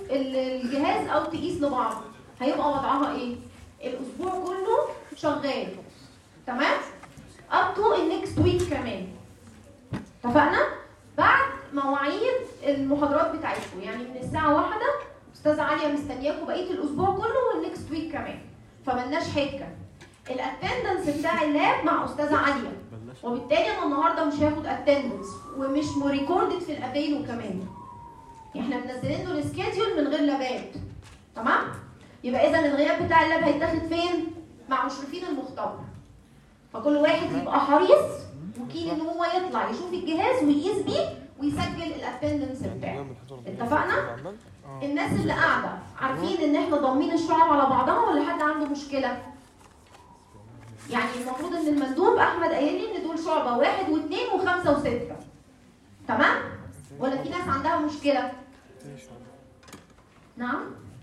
ال- الجهاز او تقيس لبعض هيبقى وضعها ايه الاسبوع كله شغال تمام اب تو النكست ويك كمان اتفقنا بعد مواعيد المحاضرات بتاعتكم يعني من الساعه واحدة استاذه عليا مستنياكم بقيه الاسبوع كله والنكست ويك كمان فملناش حجه الاتندنس بتاع اللاب مع استاذه عليا وبالتالي انا النهارده مش هاخد اتندنس ومش ريكوردد في الافيلو كمان احنا منزلين له السكيدول من غير لابات تمام يبقى اذا الغياب بتاع اللاب هيتاخد فين مع مشرفين المختبر فكل واحد يبقى حريص وكيل ان هو يطلع يشوف الجهاز ويقيس بيه ويسجل الاتندنس بتاعه اتفقنا الناس اللي قاعده عارفين ان احنا ضامنين الشعب على بعضها ولا حد عنده مشكله يعني المفروض ان المندوب احمد قايل لي ان دول شعبه واحد واثنين وخمسه وسته تمام ولا في ناس عندها مشكله نعم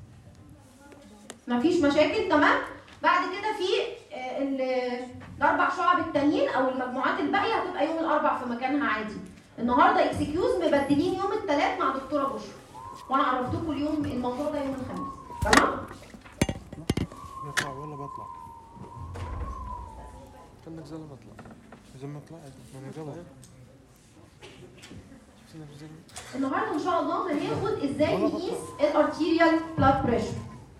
مفيش مشاكل تمام بعد كده في آه، ال- الاربع شعب التانيين او المجموعات الباقيه هتبقى يوم الاربع في مكانها عادي النهارده اكسكيوز مبدلين يوم الثلاث مع دكتوره بشرى وانا عرفتكم اليوم الموضوع ده يوم الخميس تمام يطلع ولا بطلع كانك زي ما بطلع زي ما طلعت ما انا جبل شفتنا في زي النهارده ان شاء الله هناخد ازاي نقيس الارتيريال بلاد بريشر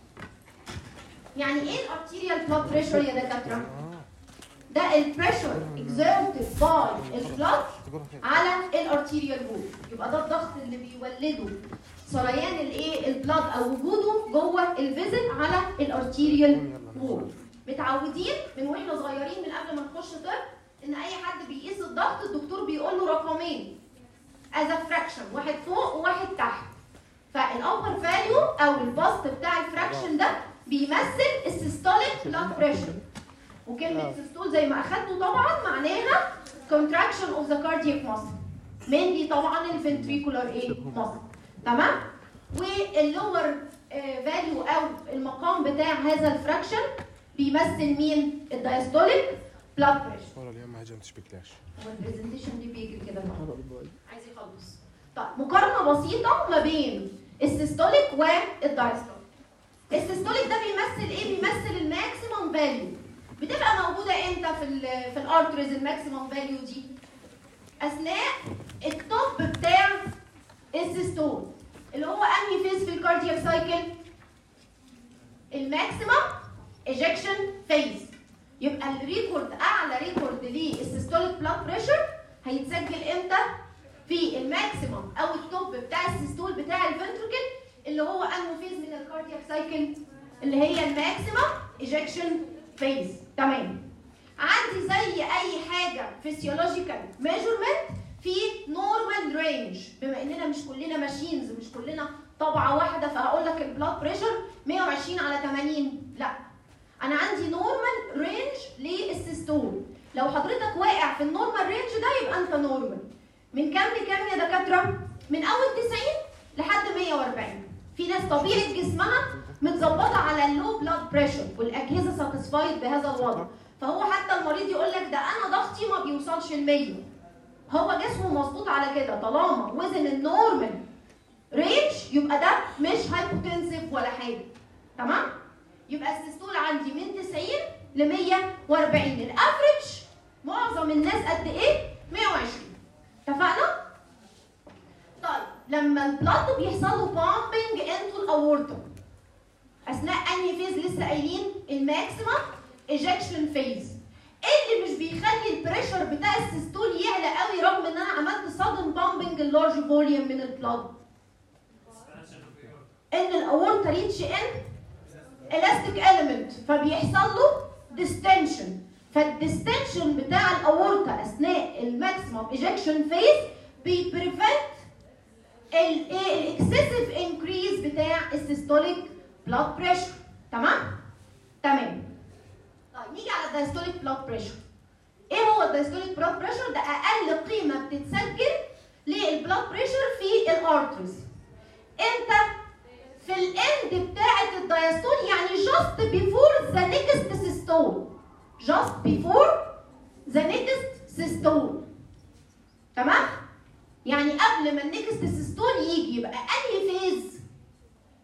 يعني ايه الارتيريال بلاد بريشر يا دكاتره اه ده البريشر exerted باي البلاد تقول خير على الارتيريال وول يبقى ده الضغط اللي بيولده سريان الايه البلاد او وجوده جوه الفيزل على الارتيريال وول متعودين من واحنا صغيرين من قبل ما نخش طب ان اي حد بيقيس الضغط الدكتور بيقول له رقمين از فراكشن واحد فوق وواحد تحت فالابر فاليو او الباست بتاع الفراكشن ده بيمثل السيستوليك بلاد بريشر وكلمه سيستول زي ما اخدته طبعا معناها contraction of the cardiac muscle mainly طبعا الفنتريكولار ايه muscle تمام واللور فاليو او المقام بتاع هذا الفراكشن بيمثل مين الدايستوليك بلاد بريشر صار اليوم ما هجمتش بكلاش هو البرزنتيشن دي بيجري كده النهارده عايز يخلص طيب مقارنه بسيطه ما بين السيستوليك والدايستوليك السيستوليك ده بيمثل ايه بيمثل الماكسيمم فاليو بتبقى موجوده امتى في ال في الارتريز الماكسيمم فاليو دي اثناء التوب بتاع السيستول اللي هو انهي فيز في الكاردياك سايكل الماكسيمم ايجكشن فيز يبقى الريكورد اعلى ريكورد للسيستوليك بلاد بريشر هيتسجل امتى في الماكسيمم او التوب بتاع السيستول بتاع الفنتركل اللي هو انه فيز من الكاردياك سايكل اللي هي الماكسيمم ايجكشن فيز تمام عندي زي اي حاجه فيسيولوجيكال ميجرمنت في نورمال رينج بما اننا مش كلنا ماشينز مش كلنا طبعه واحده فهقول لك البلاد بريشر 120 على 80 لا انا عندي نورمال رينج للسيستول لو حضرتك واقع في النورمال رينج ده يبقى انت نورمال من كام لكام يا دكاتره من اول 90 لحد 140 في ناس طبيعه جسمها متظبطه على اللو بلاد بريشر والاجهزه ساتيسفايد بهذا الوضع فهو حتى المريض يقول لك ده انا ضغطي ما بيوصلش ل 100 هو جسمه مظبوط على كده طالما وزن النورمال رينج يبقى ده مش هايبوتنسيف ولا حاجه تمام يبقى السيستول عندي من 90 ل 140 الافريج معظم الناس قد ايه 120 اتفقنا طيب لما البلاد بيحصل له بامبنج انتو الاورطه اثناء انهي فيز لسه قايلين الماكسيمم ايجكشن فيز اللي مش بيخلي البريشر بتاع السيستول يعلى قوي رغم ان انا عملت سادن بامبنج اللارج فوليوم من البلاد ان الاورطه ريتش ان elastic element فبيحصل له distension فالديستنشن بتاع الاورطه اثناء الماكسيمم ايجكشن فيز بيبريفنت الايه الاكسسيف انكريز بتاع السيستوليك بلاد بريشر تمام تمام طيب نيجي على الدايستوليك بلاد بريشر ايه هو الدايستوليك بلاد بريشر ده اقل قيمه بتتسجل للبلاد بريشر في الارتريز امتى في الاند بتاعه الدايستول يعني just before the next systole just before the next systole تمام يعني قبل ما النكست سيستول يجي يبقى انهي فيز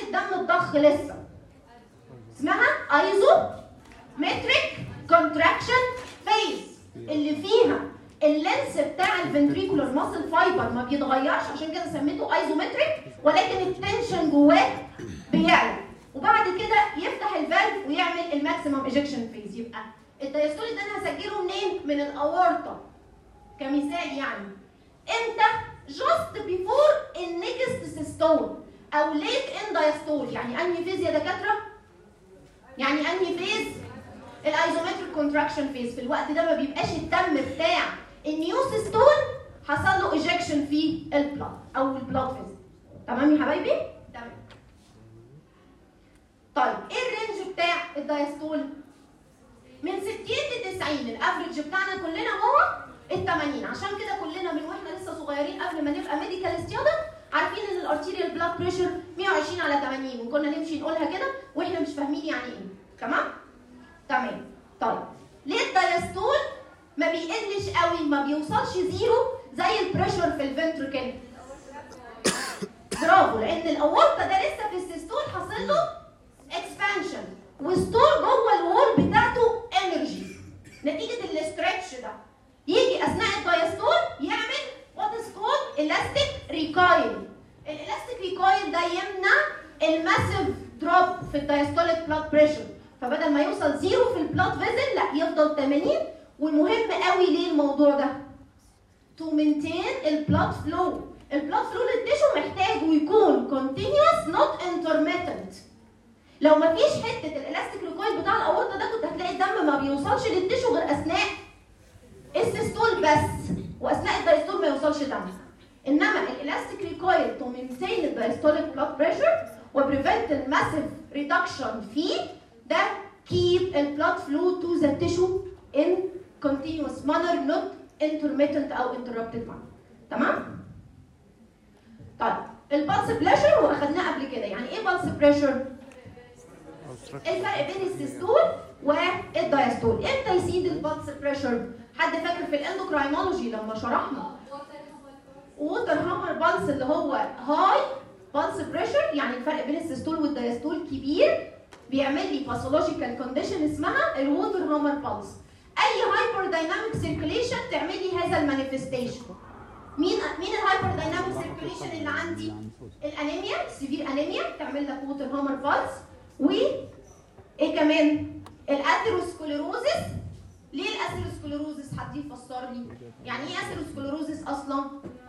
الدم الضخ لسه اسمها ايزو متريك كونتراكشن فيز اللي فيها اللينس بتاع الفنتريكولار ماسل فايبر ما بيتغيرش عشان كده سميته ايزومتريك ولكن التنشن جواه بيعلى وبعد كده يفتح الفالف ويعمل الماكسيمم ايجكشن فيز يبقى الدايستولي ده انا هسجله منين؟ من الاورطه كمثال يعني امتى؟ جاست بيفور النكست سيستول او ليت ان دايستول يعني انهي فيز يا دكاتره؟ يعني انهي فيز؟ الايزومتريك كونتراكشن فيز في الوقت ده ما بيبقاش الدم بتاع النيو سيستول حصل له ايجكشن في البلاد او البلاد فيز تمام يا حبايبي؟ تمام طيب ايه الرينج بتاع الدايستول؟ من 60 ل 90 الافريج بتاعنا كلنا هو ال 80 عشان كده كلنا من واحنا لسه صغيرين قبل ما نبقى ميديكال ستيودنت عارفين ان الارتيريال بلاد بريشر 120 على 80 وكنا نمشي نقولها كده واحنا مش فاهمين يعني ايه تمام؟ تمام طيب ليه الدايستول ما بيقلش قوي ما بيوصلش زيرو زي البريشر في الفنتركل برافو لان الاورطه ده لسه في السيستول حاصل له اكسبانشن وستور جوه الوول بتاعته انرجي نتيجه الاسترتش ده يجي اثناء الدايستول يعمل وات از كولد الاستيك ريكايل الالاستيك ريكايل ده يمنع الماسيف دروب في الدايستوليك بلاد بريشر فبدل ما يوصل زيرو في البلاد فيزل لا يفضل 80 والمهم قوي ليه الموضوع ده تو مينتين البلاد فلو البلاد فلو للتيشو محتاج يكون continuous not intermittent لو ما فيش حته الالاستيك ريكويل بتاع الاورطه ده كنت هتلاقي الدم ما بيوصلش للتيشو غير اثناء السيستول بس واثناء الدايستول ما يوصلش دم انما الالاستيك ريكويل تو مينتين الدايستوليك بلاد بريشر وبريفنت الماسيف ريدكشن فيه ده keep البلاد فلو to the tissue in continuous manner not intermittent او interrupted manner تمام؟ طيب البلس بريشر واخدناه قبل كده يعني ايه بلس بريشر؟ الفرق بين السيستول والدايستول امتى يزيد البلس بريشر؟ حد فاكر في الاندوكراينولوجي لما شرحنا ووتر هامر بلس اللي هو هاي بلس بريشر يعني الفرق بين السيستول والدايستول كبير بيعمل لي باثولوجيكال كونديشن اسمها الووتر هامر بلس اي هايبر دايناميك سيركيليشن تعمل لي هذا المانيفستيشن مين مين الهايبر دايناميك سيركيليشن اللي عندي الانيميا سيفير انيميا تعمل لك ووتر هامر بلس و ايه كمان الاثيروسكليروزس ليه الاثيروسكليروزس حد يفسر لي يعني ايه اثيروسكليروزس اصلا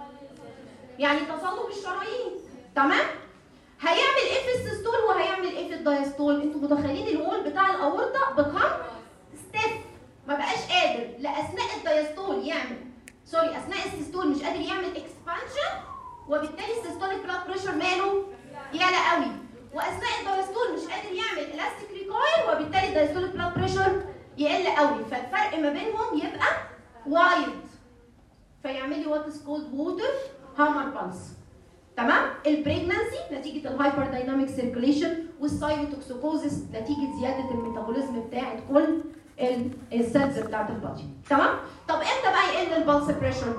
يعني تصلب الشرايين تمام هيعمل ايه في السيستول وهيعمل ايه في الدايستول انتوا متخيلين الوول بتاع الاورطه بكم ستيف ما بقاش قادر لا اثناء الدايستول يعمل سوري اثناء السيستول مش قادر يعمل اكسبانشن وبالتالي السيستوليك بلاد بريشر ماله يعلى قوي واثناء الدايستول مش قادر يعمل الاستيك ريكويل وبالتالي الدايستوليك بلاد بريشر يقل قوي فالفرق ما بينهم يبقى وايد فيعمل لي وات از كولد ووتر هامر بلس تمام البريجنانسي نتيجه الهايبر دايناميك سيركيليشن والسايروتوكسيكوزيس نتيجه زياده الميتابوليزم بتاعت كل السيلز بتاعت البادي تمام طب امتى بقى يقل البلس بريشر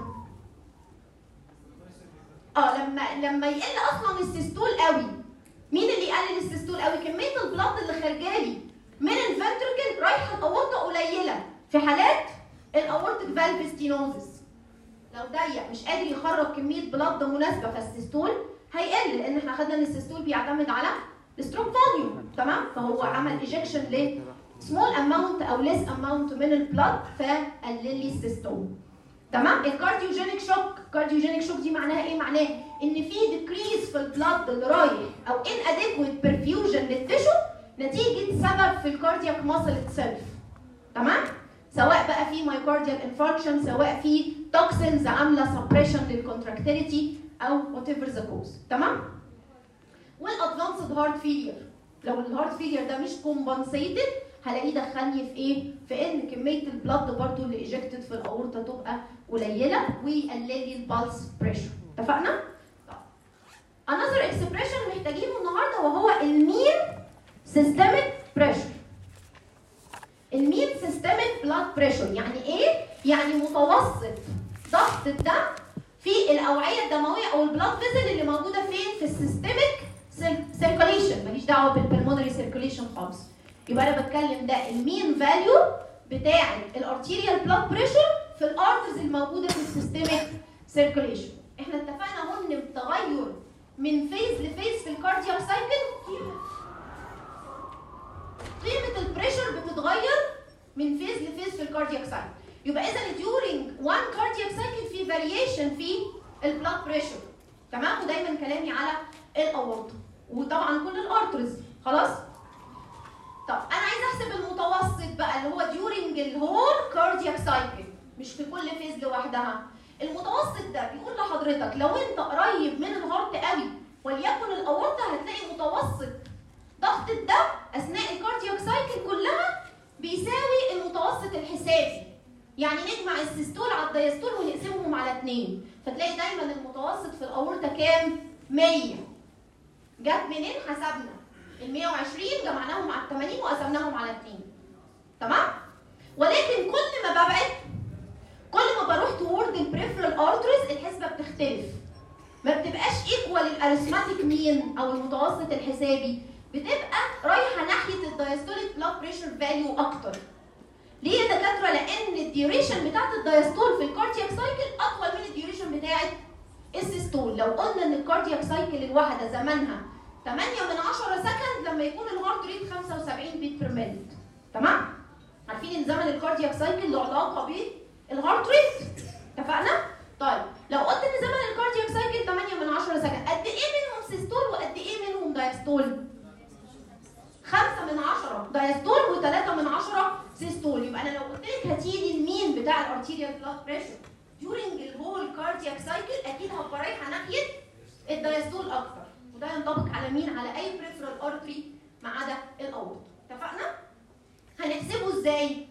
اه لما لما يقل اصلا السيستول قوي مين اللي يقلل السيستول قوي كميه البلاد اللي خارجالي من الفنتركل رايحه الاورطه قليله في حالات الاورتيك فالف ستينوزس لو ضيق مش قادر يخرج كميه بلاد مناسبه فالسيستول هيقل لان احنا خدنا ان السيستول بيعتمد على الستروك فوليوم تمام فهو عمل ايجكشن ل سمول اماونت او ليس اماونت من البلاد فقلل لي السيستول تمام الكارديوجينيك شوك الكارديوجينيك شوك دي معناها ايه معناه ان في ديكريز في البلاد اللي رايح او ان اديكويت برفيوجن للتشو نتيجه سبب في الكاردياك ماسل اتسيلف تمام سواء بقى في مايكارديال انفاركشن سواء في توكسينز عامله سبريشن للكونتراكتيليتي او وات ايفر ذا كوز تمام والادفانسد هارت فيلير لو الهارت فيلير ده مش كومبنسيتد هلاقيه دخلني في ايه؟ في ان كميه البلد برضو اللي ايجكتد في الاورطه تبقى قليله ويقلل لي البلس بريشر اتفقنا؟ انذر اكسبريشن محتاجينه النهارده وهو المين سيستميك بريشر المين سيستميك بلاد بريشر يعني ايه؟ يعني متوسط ضغط الدم في الاوعيه الدمويه او البلاد فيزل اللي موجوده فين؟ في السيستميك سيركوليشن ماليش دعوه بالبلمونري سيركوليشن خالص يبقى انا بتكلم ده المين فاليو بتاع الارتيريال بلاد بريشر في الارترز الموجوده في السيستميك سيركوليشن احنا اتفقنا اهو ان التغير من فيز لفيز في الكاردياك سايكل قيمه البريشر بتتغير من فيز لفيز في الكاردياك سايكل يبقى اذا during one cardiac cycle في variation في البلاد بريشر تمام ودايما كلامي على الاورطه وطبعا كل الارترز خلاص طب انا عايزه احسب المتوسط بقى اللي هو during الهول كاردياك سايكل مش في كل فيز لوحدها المتوسط ده بيقول لحضرتك لو انت قريب من الهارت قوي وليكن الاورطه هتلاقي متوسط ضغط الدم اثناء الكاردياك سايكل كلها بيساوي المتوسط الحسابي يعني نجمع السيستول على الديستول ونقسمهم على اتنين فتلاقي دايما المتوسط في الاورطه كام 100 جت منين حسبنا ال 120 جمعناهم على 80 وقسمناهم على 2 تمام ولكن كل ما ببعد كل ما بروح تورد البريفرال ارترز الحسبه بتختلف ما بتبقاش ايكوال الارثماتيك مين او المتوسط الحسابي بتبقى رايحه ناحيه الدايستوليك بلاد بريشر فاليو اكتر ليه يا دكاتره لان الديوريشن بتاعت الدايستول في الكاردياك سايكل اطول من الديوريشن بتاعت السيستول لو قلنا ان الكاردياك سايكل الواحده زمنها 8 من 10 سكند لما يكون الهارت ريت 75 بيت بير مينت تمام عارفين ان زمن الكاردياك سايكل له علاقه بالهارت ريت اتفقنا طيب لو قلت ان زمن الكاردياك سايكل 8 من 10 سكند قد ايه منهم سيستول وقد ايه منهم دايستول 5 من 10 دايستول و3 من 10 سيستول يبقى انا لو قلت لك هاتي لي المين بتاع الارتيريال بلاد بريشر during الهول كاردياك سايكل اكيد هبقى رايحه ناحيه الدايستول اكتر وده ينطبق على مين على اي بريفرال ارتري ما عدا الاورط اتفقنا هنحسبه ازاي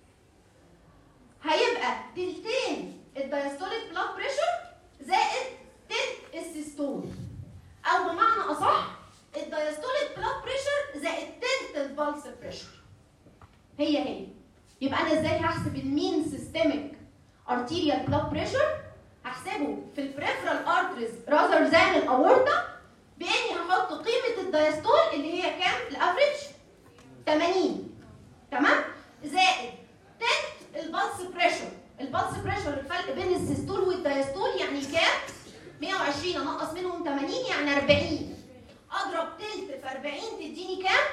هيبقى تلتين الدايستوليك بلاد بريشر زائد تلت السيستول او بمعنى اصح الدايستوليك بلاد بريشر زائد تلت البلس بريشر هي هي يبقى انا ازاي هحسب المين سيستميك ارتيريال بلاد بريشر هحسبه في البريفرال ارتريز راذر ذان الاورطه باني هحط قيمه الدايستول اللي هي كام الافريج 80 تمام زائد تلت البلس بريشر البلس بريشر الفرق بين السيستول والدايستول يعني كام 120 انقص منهم 80 يعني 40 اضرب تلت في 40 تديني كام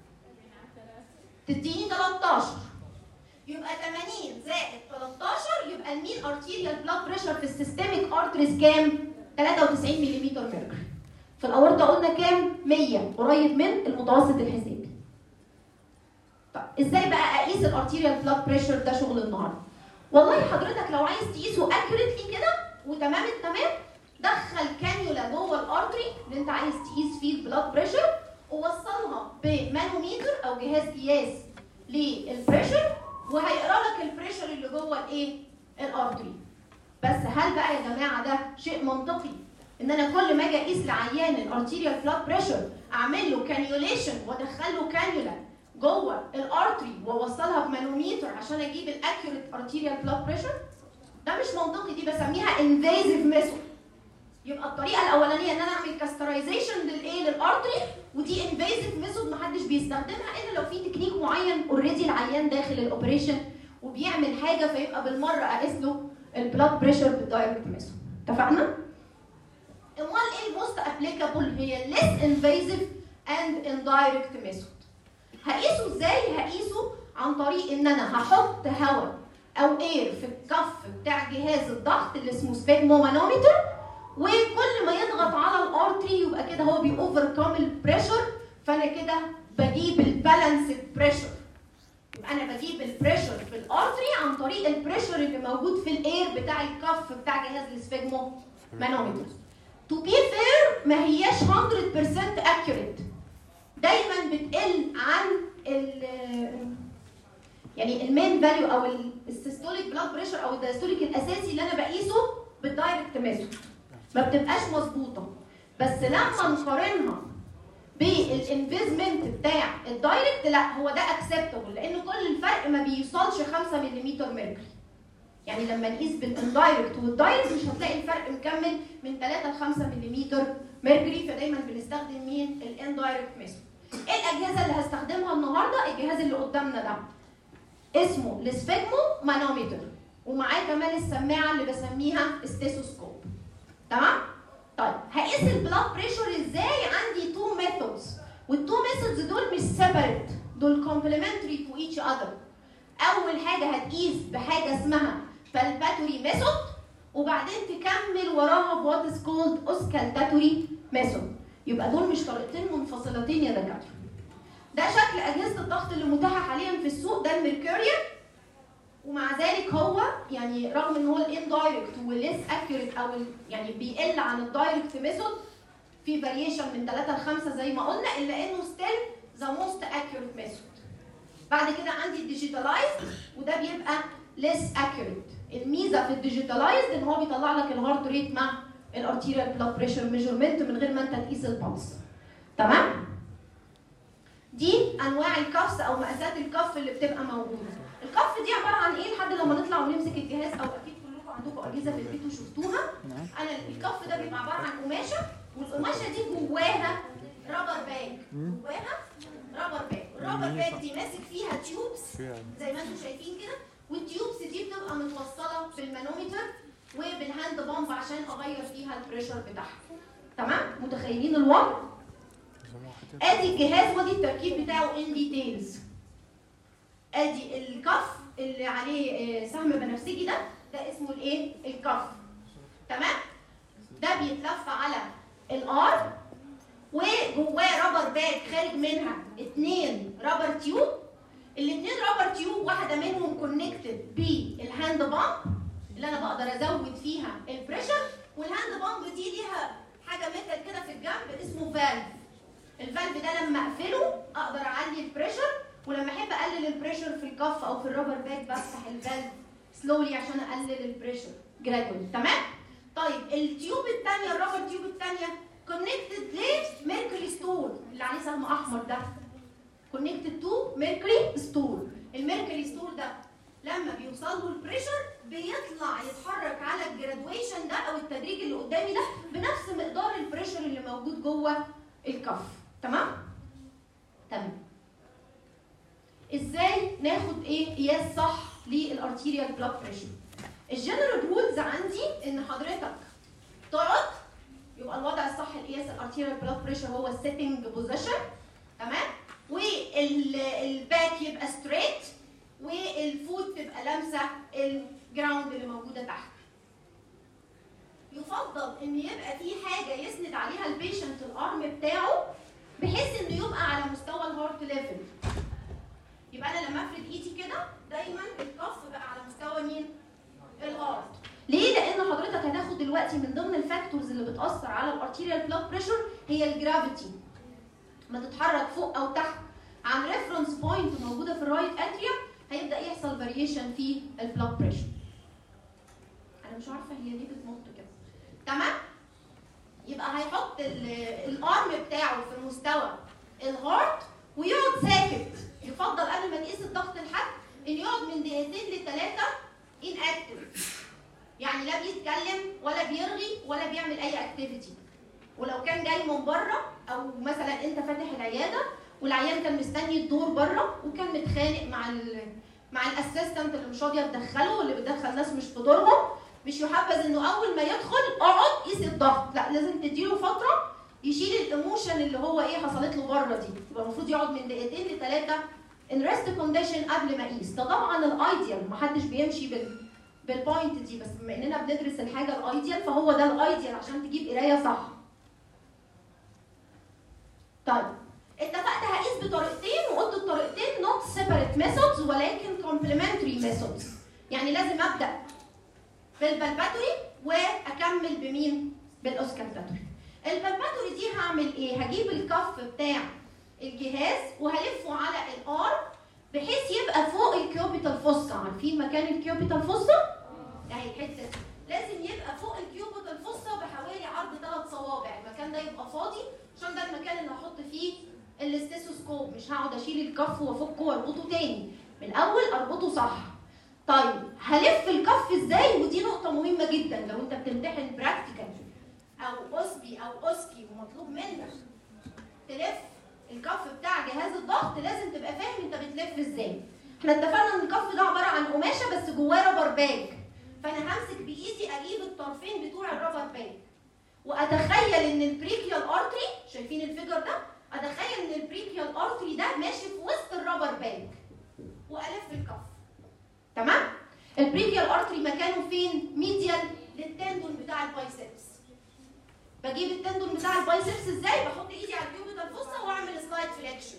تديني 13 يبقى 80 زائد 13 يبقى المين ارتيريال بلاد بريشر في السيستميك ارتريز كام 93 ملم ميركوري في الاورطه قلنا كام 100 قريب من المتوسط الحسابي طب ازاي بقى اقيس الارتيريال بلاد بريشر ده شغل النهارده والله حضرتك لو عايز تقيسه اكيوريتلي كده وتمام التمام دخل كانيولا جوه الارتري اللي انت عايز تقيس فيه البلاد بريشر ووصلها بمانوميتر او جهاز قياس للبريشر وهيقرا لك البريشر اللي جوه الايه الارتري بس هل بقى يا جماعه ده شيء منطقي ان انا كل ما اجي اقيس لعيان الارتيريال بلاد بريشر اعمل له كانيوليشن وادخل له كانيولا جوه الارتري واوصلها بمانوميتر عشان اجيب الاكيوريت ارتيريال بلاد بريشر ده مش منطقي دي بسميها انفيزيف ميثود يبقى الطريقه الاولانيه ان انا اعمل كاسترايزيشن للايه للارتري ودي انفيزيف ميثود محدش بيستخدمها الا لو في تكنيك معين اوريدي العيان داخل الاوبريشن وبيعمل حاجه فيبقى بالمره اقيس له البلاد بريشر بالدايركت ميثود اتفقنا؟ امال ايه الموست ابليكابل هي less invasive and indirect method هقيسه ازاي هقيسه عن طريق ان انا هحط هواء او اير في الكف بتاع جهاز الضغط اللي اسمه سبيجمومانومتر وكل ما يضغط على الارتري يبقى كده هو بيوفركم البريشر فانا كده بجيب البالانس بريشر يبقى انا بجيب البريشر في الارتري عن طريق البريشر اللي موجود في الاير بتاع الكف بتاع جهاز السبيجمو مانومتر تو بي فير ما هياش 100% accurate دايما بتقل عن ال يعني المين فاليو او السيستوليك بلاد بريشر او الدايستوليك الاساسي اللي انا بقيسه بالدايركت ميثود ما بتبقاش مظبوطه بس لما نقارنها بالانفيزمنت بتاع الدايركت لا هو ده اكسبتبل لان كل الفرق ما بيوصلش 5 ملم ميركوري يعني لما نقيس بالاندايركت والدايركت مش هتلاقي الفرق مكمل من 3 ل 5 ملم ميركوري فدايما بنستخدم مين الاندايركت ميثود ايه الاجهزه اللي هستخدمها النهارده الجهاز اللي قدامنا ده اسمه السفيجمو مانومتر ومعاه كمان السماعه اللي بسميها ستيثوسكوب تمام طيب هقيس البلاد بريشر ازاي عندي تو ميثودز والتو ميثودز دول مش سيبريت دول كومبلمنتري تو ايتش اذر اول حاجه هتقيس بحاجه اسمها بالباتوري ميثود وبعدين تكمل وراها بوات از كولد اوسكالتاتوري ميثود يبقى دول مش طريقتين منفصلتين يا دكاتره ده شكل اجهزه الضغط اللي متاحه حاليا في السوق ده الميركوريال ومع ذلك هو يعني رغم ان هو الاندايركت وليس اكيوريت او ال- يعني بيقل عن الدايركت ميثود في فاريشن من 3 ل 5 زي ما قلنا الا انه ستيل ذا موست اكيوريت ميثود بعد كده عندي الديجيتالايزد وده بيبقى ليس اكيوريت الميزه في الديجيتالايزد ان هو بيطلع لك الهارت ريت مع الارتيريال بلاد بريشر ميجرمنت من غير ما انت تقيس البلس تمام دي انواع الكفس او مقاسات الكف اللي بتبقى موجوده الكف دي عباره عن ايه لحد لما نطلع ونمسك الجهاز او اكيد كلكم عندكم اجهزه في البيت وشفتوها انا الكف ده بيبقى عباره عن قماشه والقماشه دي جواها رابر باج جواها رابر باج الرابر باج دي ماسك فيها تيوبس فعلا زي ما انتم شايفين كده والتيوبس دي بتبقى متوصله بالمانومتر وبالهاند بامب عشان اغير فيها البريشر بتاعها تمام متخيلين الوضع زمان حتى ادي الجهاز ودي التركيب بتاعه ان ديتيلز ادي الكف اللي عليه آه، سهم بنفسجي ده ده اسمه الايه الكف تمام ده بيتلف على الار وجواه رابر باج خارج منها اتنين رابر تيوب الاتنين رابر تيوب واحده منهم كونكتد بالهاند بامب اللي انا بقدر ازود فيها البريشر والهاند بامب دي ليها حاجه ميتال كده في الجنب اسمه فالف الفالف ده لما اقفله اقدر اعلي البريشر ولما احب اقلل البريشر في الكف او في الرابر باج بفتح الفالف سلولي عشان اقلل البريشر جرادولي تمام طيب التيوب الثانيه الرابر تيوب الثانيه كونكتد لميركوري ستور اللي عليه سهم احمر ده كونكتد تو ميركوري ستور الميركوري ستور ده لما بيوصل له البريشر بيطلع يتحرك على الجرادويشن ده او التدريج اللي قدامي ده بنفس مقدار البريشر اللي موجود جوه الكف تمام تمام ازاي ناخد ايه قياس صح للارتيريال بلاد بريشر الجنرال رولز عندي ان حضرتك تقعد يبقى الوضع الصح لقياس الارتيريال بلاد بريشر هو السيتنج بوزيشن تمام والباك يبقى ستريت والفوت تبقى لامسه الجراوند اللي موجوده تحت يفضل ان يبقى في حاجه يسند عليها البيشنت الارم بتاعه بحيث انه يبقى على مستوى الهارت ليفل يبقى انا لما افرد ايدي كده دايما الكف بقى على مستوى مين الهارت ليه لان حضرتك هتاخد دلوقتي من ضمن الفاكتورز اللي بتاثر على الارتيريال بلاد بريشر هي الجرافيتي ما تتحرك فوق او تحت عن ريفرنس بوينت موجوده في الرايت اتريا هيبدا يحصل فاريشن في البلاد بريشر انا مش عارفه هي ليه بتنط كده تمام يبقى هيحط ال- الارم بتاعه في مستوى الهارت ويقعد ساكت يفضل قبل ما نقيس الضغط لحد ان يقعد من دقيقتين لثلاثه ان اكتف يعني لا بيتكلم ولا بيرغي ولا بيعمل اي اكتيفيتي ولو كان جاي من بره او مثلا انت فاتح العياده والعيان كان مستني الدور بره وكان متخانق مع ال مع الاسيستنت اللي مش راضيه تدخله واللي بتدخل ناس مش في دورهم مش يحبذ انه اول ما يدخل اقعد قيس الضغط لا لازم تديله فتره يشيل الايموشن اللي هو ايه حصلت له بره دي يبقى المفروض يقعد من دقيقتين لثلاثه ان ريست كونديشن قبل ما اقيس ده طبعا الايديال محدش بيمشي بال بالبوينت دي بس بما اننا بندرس الحاجه الايديال فهو ده الايديال عشان تجيب قرايه صح طيب اتفقت هقيس بطريقتين وقلت الطريقتين نوت سيبريت ميثودز ولكن كومبلمنتري ميثودز يعني لازم ابدا بالبلباتوري واكمل بمين بالاوسكالتاتوري البلباتوري دي هعمل ايه هجيب الكف بتاع الجهاز وهلفه على الار بحيث يبقى فوق الكيوبيتال فوسا عارفين مكان الكيوبيتال فوسا اهي الحته دي لازم يبقى فوق الكيوبيتال فوسا بحوالي عرض ثلاث صوابع المكان ده يبقى فاضي عشان ده المكان اللي هحط فيه الاستيثوسكوب مش هقعد اشيل الكف وافكه واربطه تاني من الاول اربطه صح طيب هلف الكف ازاي ودي نقطه مهمه جدا لو انت بتمتحن براكتيكال او اسبي او اسكي ومطلوب منك تلف الكف بتاع جهاز الضغط لازم تبقى فاهم انت بتلف ازاي احنا اتفقنا ان الكف ده عباره عن قماشه بس جواه رابر باج فانا همسك بايدي اجيب الطرفين بتوع الرابر باج واتخيل ان البريكيال ارتري شايفين الفيجر ده اتخيل ان البريكيال ارتري ده ماشي في وسط الرابر باج والف الكف تمام البريكيال ارتري مكانه فين ميديال للتندون بتاع البايسبس بجيب التندون بتاع البايسبس ازاي بحط ايدي على الكيوبيتال فوسا واعمل سلايد فليكشن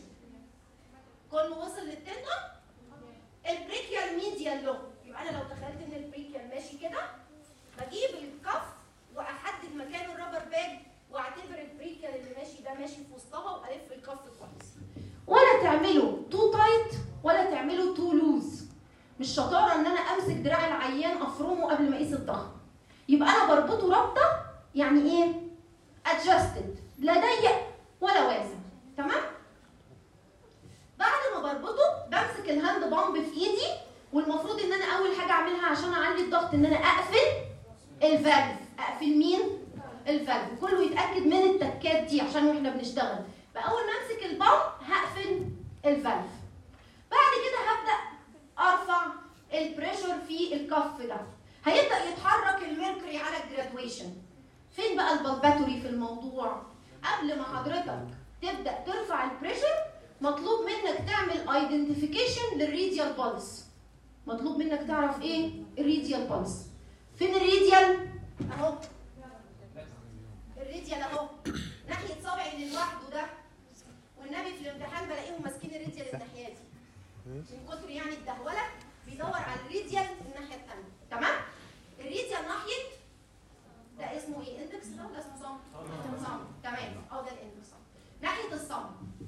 كله وصل للتندون البريكيال ميديال له يبقى انا لو تخيلت ان البريكيال ماشي كده بجيب الكف واحدد مكان الرابر باج واعتبر البريكيال اللي ماشي ده ماشي في وسطها والف الكف كويس ولا تعمله تو تايت ولا تعمله تو لوز مش شطاره ان انا امسك دراع العيان افرمه قبل ما اقيس الضغط يبقى انا بربطه رابطه يعني ايه adjusted لا ضيق ولا واسع تمام بعد ما بربطه بمسك الهاند بامب في ايدي والمفروض ان انا اول حاجه اعملها عشان اعلي الضغط ان انا اقفل الفالف اقفل مين الفالف كله يتاكد من التكات دي عشان واحنا بنشتغل فاول ما امسك البامب هقفل الفالف بعد كده هبدا ارفع البريشر في الكف ده هيبدا يتحرك الميركوري على الجرادويشن فين بقى البلباتوري في الموضوع قبل ما حضرتك تبدا ترفع البريشر مطلوب منك تعمل ايدنتيفيكيشن للريديال بالس مطلوب منك تعرف ايه الريديال بالس فين الريديال اهو الريديال اهو ناحيه صابع اللي لوحده ده والنبي في الامتحان بلاقيهم ماسكين الريديال الناحيه دي من كتر يعني الدهوله بيدور على الريديال الناحيه الثانيه تمام الريديال ناحيه ده اسمه ايه اندكس ده ولا اسمه صم صم تمام اه ده الاندكس ناحيه الصم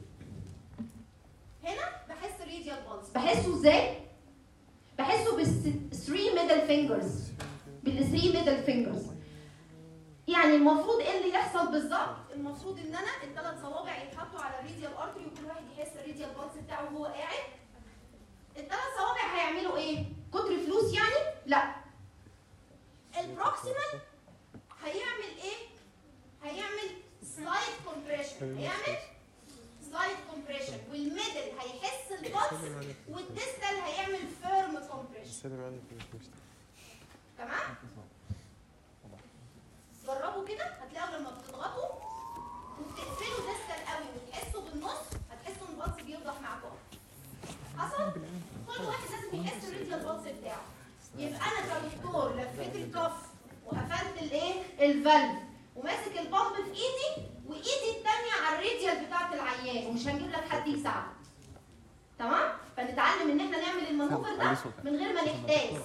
هنا بحس الريديال بالز بحسه ازاي بحسه بال 3 ميدل فينجرز بال 3 ميدل فينجرز يعني المفروض ايه اللي يحصل بالظبط المفروض ان انا الثلاث صوابع يتحطوا على الريديال ارتري وكل واحد يحس الريديال بالز بتاعه وهو قاعد الثلاث صوابع هيعملوا ايه كتر فلوس يعني لا البروكسيمال هيعمل ايه هيعمل سلايد كومبريشن هيعمل سلايد كومبريشن والميدل هيحس البلس والديستال هيعمل فيرم كومبريشن السلام عليكم تمام جربوا كده هتلاقوا لما بتضغطوا وبتقفلوا ديستال قوي وتحسوا بالنص هتحسوا ان البلس بيفضح معاكم حصل كل واحد لازم يحس الريديال بلس بتاعه يبقى انا كدكتور لفيت الكف وقفلت الايه الفالف وماسك البامب في ايدي وايدي الثانيه على الريديال بتاعت العيان ومش هنجيب لك حد يساعدك تمام فنتعلم ان احنا نعمل المانوفر ده من غير ما نحتاس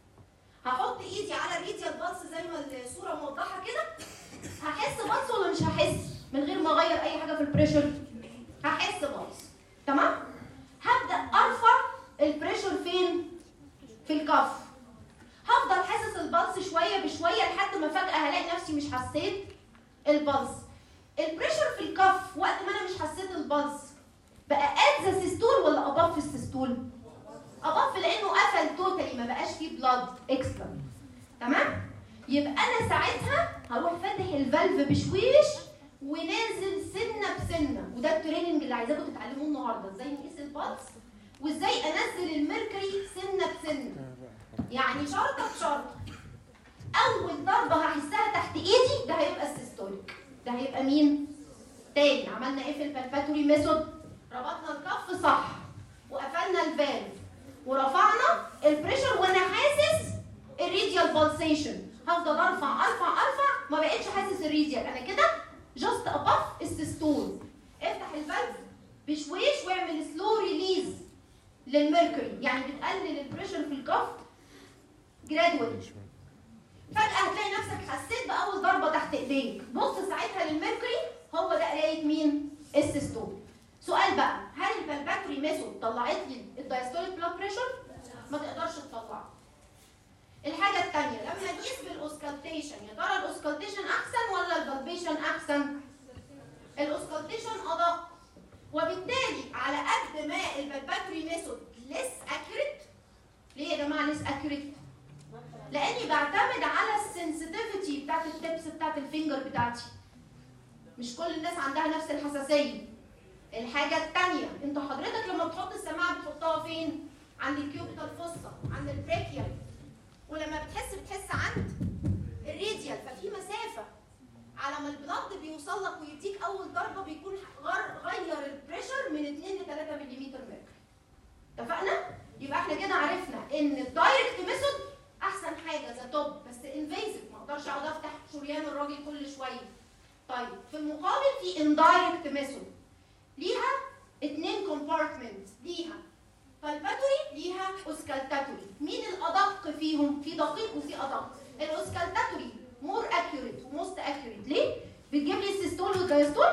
هحط ايدي على الريديال بالس زي ما الصوره موضحه كده هحس بالس ولا مش هحس من غير ما اغير اي حاجه في البريشر هحس بالس تمام هبدا ارفع البريشر فين في الكف هفضل حاسس البلس شويه بشويه لحد ما فجاه هلاقي نفسي مش حسيت البلس البريشر في الكف وقت ما انا مش حسيت البلس بقى ات ذا سيستول ولا اباف في السيستول اباف لانه قفل توتالي ما بقاش فيه بلاد اكسترا تمام يبقى انا ساعتها هروح فاتح الفالف بشويش ونازل سنه بسنه وده التريننج اللي عايزاكم تتعلموه النهارده ازاي نقيس البلس وازاي انزل الميركوري سنه بسنه يعني شرطه بشرطه اول ضربه هحسها تحت ايدي ده هيبقى السيستوليك ده هيبقى مين تاني عملنا ايه في البلباتوري ميثود ربطنا الكف صح وقفلنا الفالف ورفعنا البريشر وانا حاسس الريديال بالسيشن هفضل ارفع ارفع ارفع ما بقتش حاسس الريديال انا كده جاست اباف السيستول افتح الفالف بشويش واعمل سلو ريليز للميركوري يعني بتقلل البريشر في الكف جرادوالي فجأة هتلاقي نفسك حسيت بأول ضربة تحت إيديك بص ساعتها للميركوري هو ده قراية مين؟ السيستول سؤال بقى هل البلباتوري ميثود طلعت لي الدايستوليك بلاد بريشر؟ ما تقدرش تطلعه الحاجة الثانية لما نقيس بالأوسكالتيشن يا ترى الأوسكالتيشن أحسن ولا البلبيشن أحسن؟ الأوسكالتيشن أدق وبالتالي على قد ما البلباتوري ميثود ليس اكيوريت ليه؟ يا جماعه ليس اكيوريت لاني بعتمد على السنسيتيفيتي بتاعت التبس بتاعت الفينجر بتاعتي مش كل الناس عندها نفس الحساسيه الحاجه الثانيه انت حضرتك لما بتحط السماعه بتحطها فين عند الكيوبيتال فوسطى عند البريكيال ولما بتحس بتحس عند الريديال ففي مسافه على ما البلد بيوصل لك ويديك اول ضربه بيكون غر- غير البريشر من 2 ل 3 ملم ميركوري اتفقنا يبقى احنا كده عرفنا ان الدايركت ميثود احسن حاجه ذا توب بس انفيزيف ما اقدرش اقعد افتح شريان الراجل كل شويه طيب في المقابل في اندايركت ميثود ليها اتنين كومبارتمنت ليها بالباتوري ليها اوسكالتاتوري مين الادق فيهم في دقيق وفي ادق الاوسكالتاتوري مور اكيوريت وموست اكيوريت ليه بتجيب لي السيستول والدايستول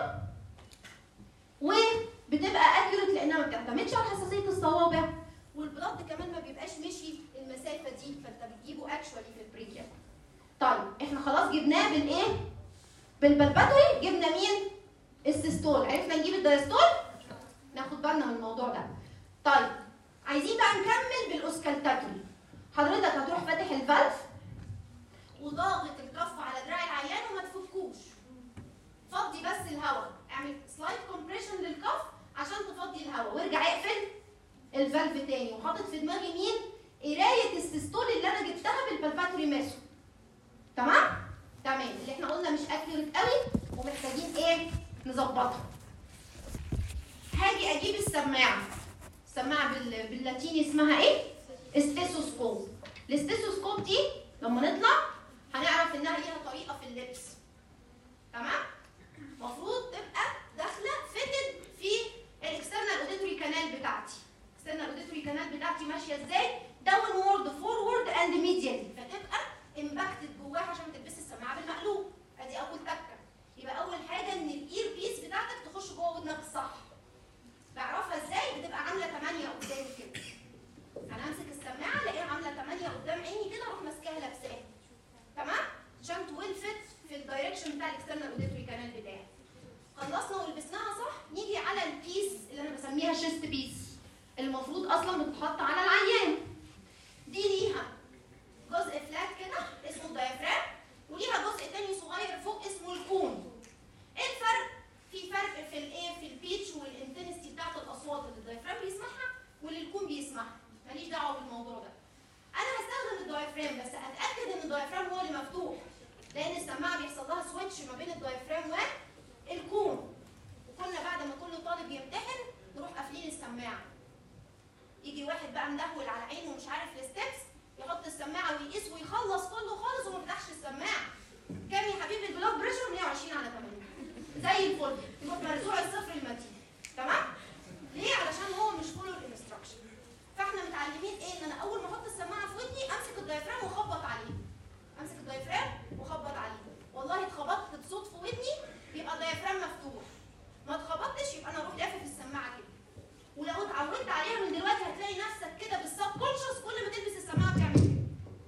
وبتبقى اكيوريت لانها ما بتعتمدش على حساسيه الصوابع والبلد كمان ما بيبقاش مشي المسافه دي فانت بتجيبه اكشوالي في البريكيال طيب احنا خلاص جبناه بالايه بالبلباتوري جبنا مين السيستول عرفنا نجيب الدايستول ناخد بالنا من الموضوع ده طيب عايزين بقى نكمل بالاوسكالتاتوري حضرتك هتروح فاتح الفالف وضاغط الكف على دراع العيان وما تفكوش فضي بس الهواء اعمل سلايد كومبريشن للكف عشان تفضي الهواء وارجع اقفل الفالف تاني وحاطط في دماغي مين قرايه السيستول اللي انا جبتها بالبلفاتوري ميثود تمام تمام اللي احنا قلنا مش اكيوريت قوي ومحتاجين ايه نظبطها هاجي اجيب السماعه السماعه بال... باللاتيني اسمها ايه استيثوسكوب الاستيثوسكوب دي لما نطلع هنعرف انها ليها طريقه في اللبس تمام المفروض تبقى داخله فيتد في الاكسترنال اوديتوري كانال بتاعتي الاكسترنال اوديتوري كانال بتاعتي ماشيه ازاي داون وورد فورورد اند ميديالي فتبقى امباكتد جواها عشان ما تلبسي السماعه بالمقلوب ادي اول تكه يبقى اول حاجه ان الاير بيس بتاعتك تخش جوه ودنك الصح بعرفها ازاي بتبقى عامله 8 قدامي كده انا امسك السماعه الاقيها عامله 8 قدام عيني كده اروح ماسكاها لابساها تمام عشان تويل فيت في الدايركشن بتاع الاكسترنال اوديتوري كانال بتاعي خلصنا ولبسناها صح نيجي على البيس اللي انا بسميها شيست بيس المفروض اصلا بتتحط على العيان دي ليها جزء فلات كده اسمه الدايفرام وليها جزء تاني صغير فوق اسمه الكون ايه الفرق في فرق في الايه في البيتش والانتنستي بتاعت الاصوات اللي الدايفرام بيسمعها واللي الكون بيسمعها ماليش دعوه بالموضوع ده انا هستخدم الدايفرام بس اتاكد ان الدايفرام هو اللي مفتوح لان السماعه بيحصل لها سويتش ما بين الدايفرام والكون وكنا بعد ما كل طالب يمتحن نروح قافلين السماعه يجي واحد بقى مدهول على عينه ومش عارف الستبس يحط السماعه ويقيس ويخلص كله خالص وما فتحش السماعه كام يا حبيبي البلاد بريشر 120 على 80 زي الفل يبقى مرزوع الصفر المتين تمام ليه علشان هو مش فولو الانستراكشن فاحنا متعلمين ايه ان انا اول ما احط السماعه في ودني امسك الدايفرام واخبط عليه امسك الدايفرام واخبط عليه والله اتخبطت بصوت في ودني يبقى الدايفرام مفتوح ما اتخبطتش يبقى انا اروح لافف السماعه كده ولو اتعودت عليها من دلوقتي هتلاقي نفسك كده بالسب كونشس كل ما تلبس السماعه بتعمل كده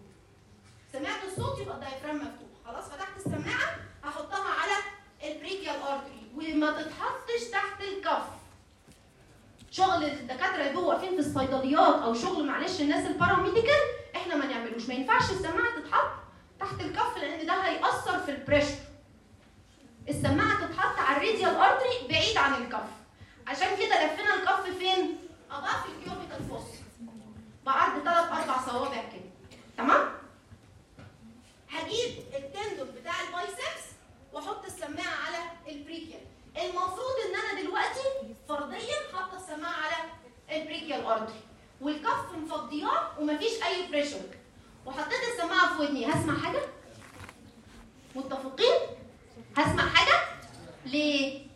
سمعت الصوت يبقى الدايفرام مفتوح خلاص فتحت السماعه هحطها على البريكيال ارتري وما تتحطش تحت الكف شغل الدكاتره اللي بيبقوا واقفين في الصيدليات او شغل معلش الناس الباراميديكال احنا ما نعملوش ما ينفعش السماعه تتحط تحت الكف لان ده هيأثر في البريشر السماعه تتحط على الراديال ارتري بعيد عن الكف عشان كده لفينا الكف فين؟ اضاف الكيوبيتال فوس بعرض ثلاث اربع صوابع كده تمام؟ هجيب التندون بتاع البايسبس واحط السماعه على البريكيال المفروض ان انا دلوقتي فرضيا حاطه السماعه على البريكيال ارتري والكف مفضياه ومفيش اي بريشر وحطيت السماعه في ودني هسمع حاجه متفقين هسمع حاجه ليه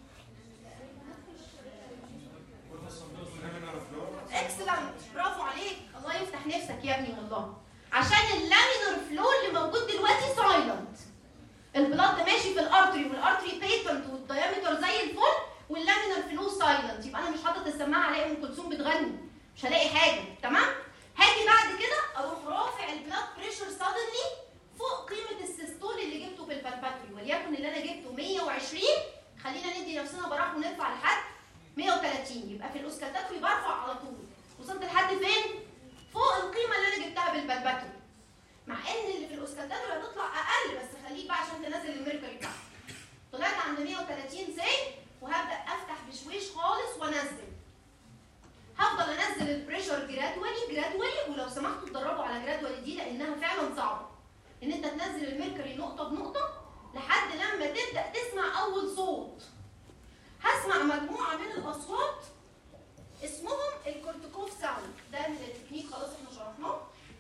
اكسلنت برافو عليك الله يفتح نفسك يا ابني والله عشان اللامينر فلو اللي موجود دلوقتي سايلنت البلاد ماشي في الارتري والارتري بيتنت والدايمتر زي الفل واللامينر فلو سايلنت يبقى انا مش حاطط السماعه الاقي ام كلثوم بتغني مش هلاقي حاجه تمام هاجي بعد كده اروح رافع البلاد بريشر سادنلي فوق قيمه السيستول اللي جبته في البلباتري وليكن اللي انا جبته 120 خلينا ندي نفسنا براح ونرفع لحد 130 يبقى في الاوسكالتاتري برفع على طول وصلت لحد فين؟ فوق القيمه اللي انا جبتها بالبلباتوري مع ان اللي في الاوسكالتاتوري هتطلع اقل بس خليك بقى عشان تنزل الميركوري بتاعك طلعت عند 130 سي وهبدا افتح بشويش خالص وانزل هفضل انزل البريشر جرادولي جرادولي ولو سمحتوا تدربوا على جرادولي دي لانها فعلا صعبه ان انت تنزل الميركوري نقطه بنقطه لحد لما تبدا تسمع اول صوت هسمع مجموعه من الاصوات اسمهم الكورتيكوف ساوند ده من التكنيك خلاص احنا شرحناه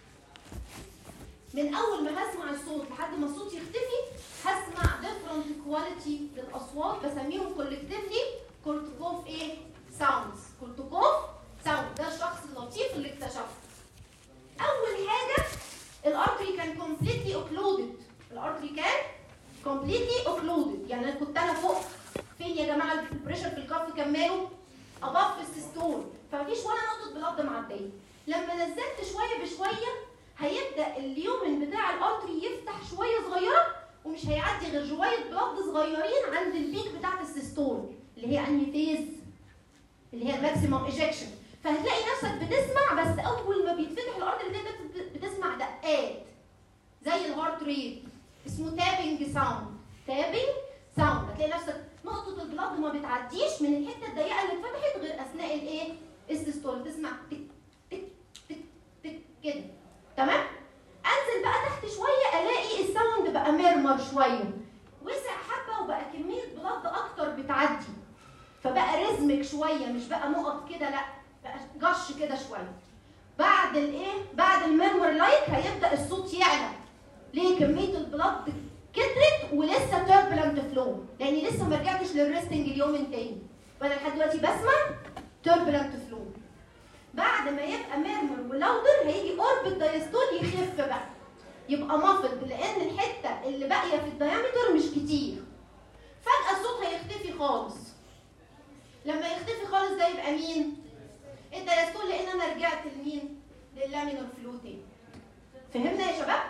من اول ما هسمع الصوت لحد ما الصوت يختفي هسمع different كواليتي للاصوات بسميهم كولكتيفلي كورتيكوف ايه ساوندز كورتيكوف ساوند ده الشخص اللطيف اللي اكتشفه اول حاجه الارتري كان كومبليتلي اوكلودد الارتري كان كومبليتلي اوكلودد يعني انا كنت انا فوق فين يا جماعه البريشر في الكف كان ماله اباف السيستول فمفيش ولا نقطه بلاد معديه لما نزلت شويه بشويه هيبدا اليومن بتاع الارتري يفتح شويه صغيره ومش هيعدي غير شويه بلاد صغيرين عند البيك بتاعت السيستول اللي هي انهي فيز اللي هي الماكسيمم ايجكشن فهتلاقي نفسك بتسمع بس اول ما بيتفتح الارتري بتبدا بتسمع دقات زي الهارت ريت اسمه تابنج ساوند تابنج ساوند هتلاقي نفسك نقطة البلاد ما بتعديش من الحتة الضيقة اللي اتفتحت غير أثناء الإيه؟ السيستول تسمع تك تك تك تك كده تمام؟ أنزل بقى تحت شوية ألاقي الساوند بقى مرمر شوية وسع حبة وبقى كمية بلاد أكتر بتعدي فبقى رزمك شوية مش بقى نقط كده لأ بقى جش كده شوية بعد الإيه؟ بعد الميرمر لايك هيبدأ الصوت يعلى ليه كمية البلاد كترت ولسه توربulent فلو لاني لسه ما رجعتش للريستنج اليوم تاني وانا لحد دلوقتي بسمع توربulent فلو بعد ما يبقى ميرمر ولاودر هيجي قرب الدايستول يخف بقى يبقى مافض لان الحته اللي باقيه في الدايمتر مش كتير فجاه الصوت هيختفي خالص لما يختفي خالص ده يبقى مين الدايستول لان انا رجعت لمين لللامينر فلو تاني فهمنا يا شباب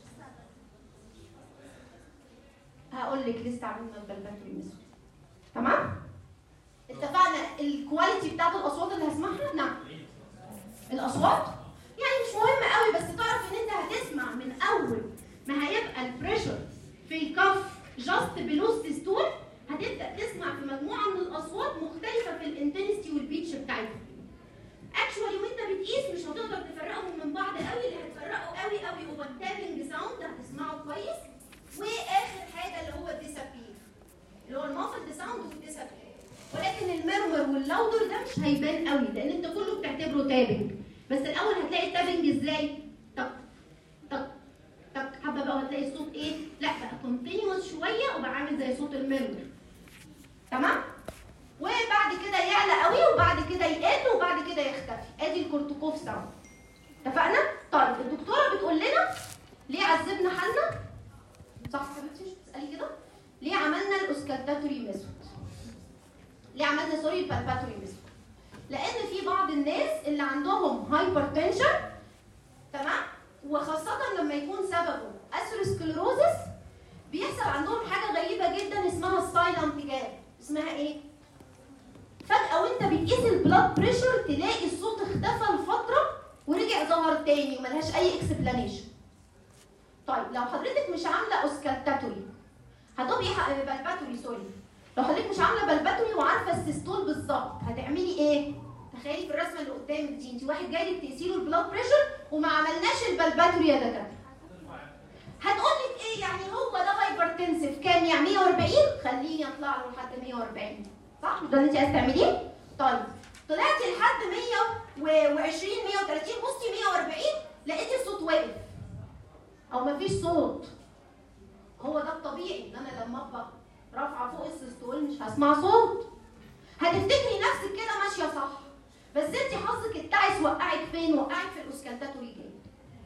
هقول لك لسه عملنا البلباتوري ميثود تمام اتفقنا الكواليتي بتاعت الاصوات اللي هسمعها نعم الاصوات يعني مش مهم قوي بس تعرف ان انت هتسمع من اول ما هيبقى البريشر في الكف جاست بلو السيستول هتبدا تسمع في مجموعه من الاصوات مختلفه في الانتنسيتي والبيتش بتاعتها اكشوالي وانت بتقيس مش هتقدر تفرقهم من بعض قوي اللي هتفرقوا قوي قوي هو التابنج ساوند هتسمعه كويس واخر حاجه اللي هو الديسابير اللي هو المافلد ساوند والديسابير ولكن المرمر واللاودر ده مش هيبان قوي لان انت كله بتعتبره تابنج بس الاول هتلاقي التابنج ازاي طق طق طق حبه بقى هتلاقي الصوت ايه لا بقى كونتينوس شويه وبقى عامل زي صوت المرمر تمام وبعد كده يعلى قوي وبعد كده يقل وبعد كده يختفي ادي الكورتيكوف ساوند اتفقنا طيب الدكتوره بتقول لنا ليه عذبنا حالنا صح حبيبتي مش بتسالي كده ليه عملنا الاوسكالتاتوري ميثود ليه عملنا سوري البالباتوري ميثود لان في بعض الناس اللي عندهم هايبرتنشن تمام وخاصه لما يكون سببه اثيروسكلروزس بيحصل عندهم حاجه غريبه جدا اسمها السايلنت جاب اسمها ايه فجاه وانت بتقيس البلاد بريشر تلاقي الصوت اختفى لفتره ورجع ظهر تاني وملهاش اي اكسبلانيشن طيب لو حضرتك مش عامله اوسكالتاتوري هتبقي بلباتوري سوري لو حضرتك مش عامله بلباتوري وعارفه السيستول بالظبط هتعملي ايه؟ تخيلي في الرسمه اللي قدامك دي انت واحد جاي لك تقيسي له البلاد بريشر وما عملناش البلباتوري يا دكاتره هتقول لك ايه يعني هو ده هايبرتنسيف كام يعني 140 خليني اطلع له لحد 140 صح مش ده اللي انت عايزه تعمليه؟ طيب طلعتي لحد 120 130 بصي 140 لقيتي الصوت واقف او مفيش صوت هو ده الطبيعي ان انا لما ابقى رافعه فوق السيستول مش هسمع صوت هتفتكري نفسك كده ماشيه صح بس انت حظك التعس وقعك فين وقعك في الاوسكالتاتوري جاي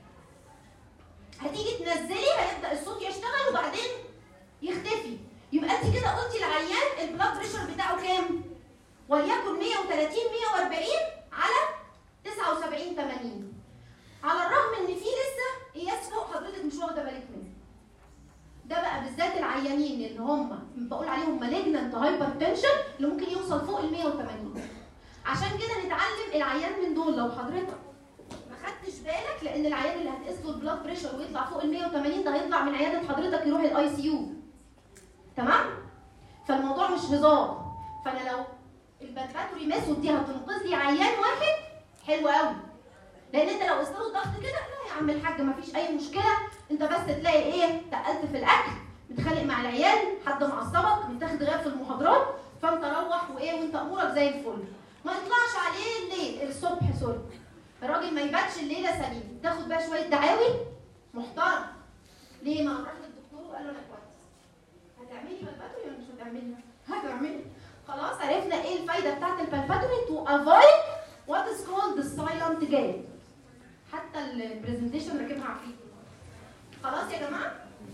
هتيجي تنزلي هيبدا الصوت يشتغل وبعدين يختفي يبقى انت كده قلتي العيان البلاد بريشر بتاعه كام وليكن 130 140 على 79 80 على الرغم ان في لسه قياس فوق حضرتك مش واخده بالك منه ده بقى بالذات العيانين اللي هم بقول عليهم مالجنانت هايبرتنشن اللي ممكن يوصل فوق ال 180 عشان كده نتعلم العيان من دول لو حضرتك ما خدتش بالك لان العيان اللي هتقيس له البلاد بريشر ويطلع فوق ال 180 ده هيطلع من عياده حضرتك يروح الاي سي يو تمام فالموضوع مش هزار فانا لو البلباتوري ميثود دي هتنقذ لي عيان واحد حلو قوي لان انت لو قست له الضغط كده لا يا عم الحاج مفيش اي مشكله انت بس تلاقي ايه تقلت في الاكل متخانق مع العيال حد معصبك متاخد غياب في المحاضرات فانت روح وايه وانت امورك زي الفل ما يطلعش عليه الليل الصبح سوري الراجل ما يباتش الليله سليم تاخد بقى شويه دعاوي محترم ليه ما راح للدكتور وقال له انا كويس هتعملي بالباتوري ولا مش هتعملي هتعملي خلاص عرفنا ايه الفايده بتاعت البالباتوري تو افويد وات از كولد السايلنت جاي حتى البرزنتيشن راكبها عفريت خلاص يا جماعه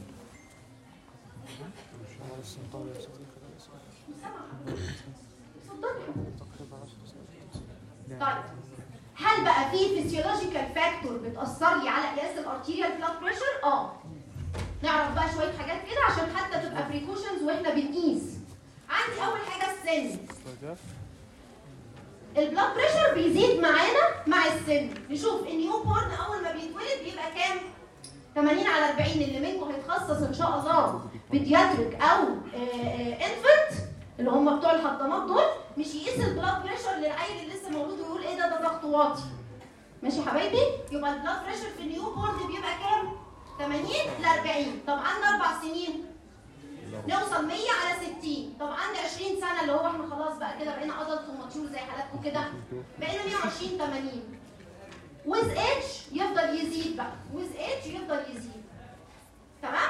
مش عارف السنطار يا سيدي خلاص مش سامعه اتفضلي تقريبا 10 سنين طيب هل بقى في فيسيولوجيكال فاكتور بتاثر لي على قياس الارتيريال بلاد بريشر اه نعرف بقى شويه حاجات كده عشان حتى تبقى بريكوشنز واحنا بنقيس عندي اول حاجه السن رجاء البلاد بريشر بيزيد معانا مع السن نشوف النيو بورن اول ما بيتولد بيبقى كام 80 على 40 اللي منكم هيتخصص ان شاء الله بيدياتريك او انفنت اللي هم بتوع الحضانات دول مش يقيس البلاد بريشر للعيل اللي لسه مولود ويقول ايه ده ده ضغط واطي ماشي يا حبايبي يبقى البلاد بريشر في النيو بورن بيبقى كام 80 ل 40 طب عندنا اربع سنين نوصل 100 على 60 طب عندي 20 سنه اللي هو احنا خلاص بقى كده بقينا ادلت وماتشور زي حالاتكم كده بقينا 120 80 ويز ايدج يفضل يزيد بقى ويز ايدج يفضل يزيد تمام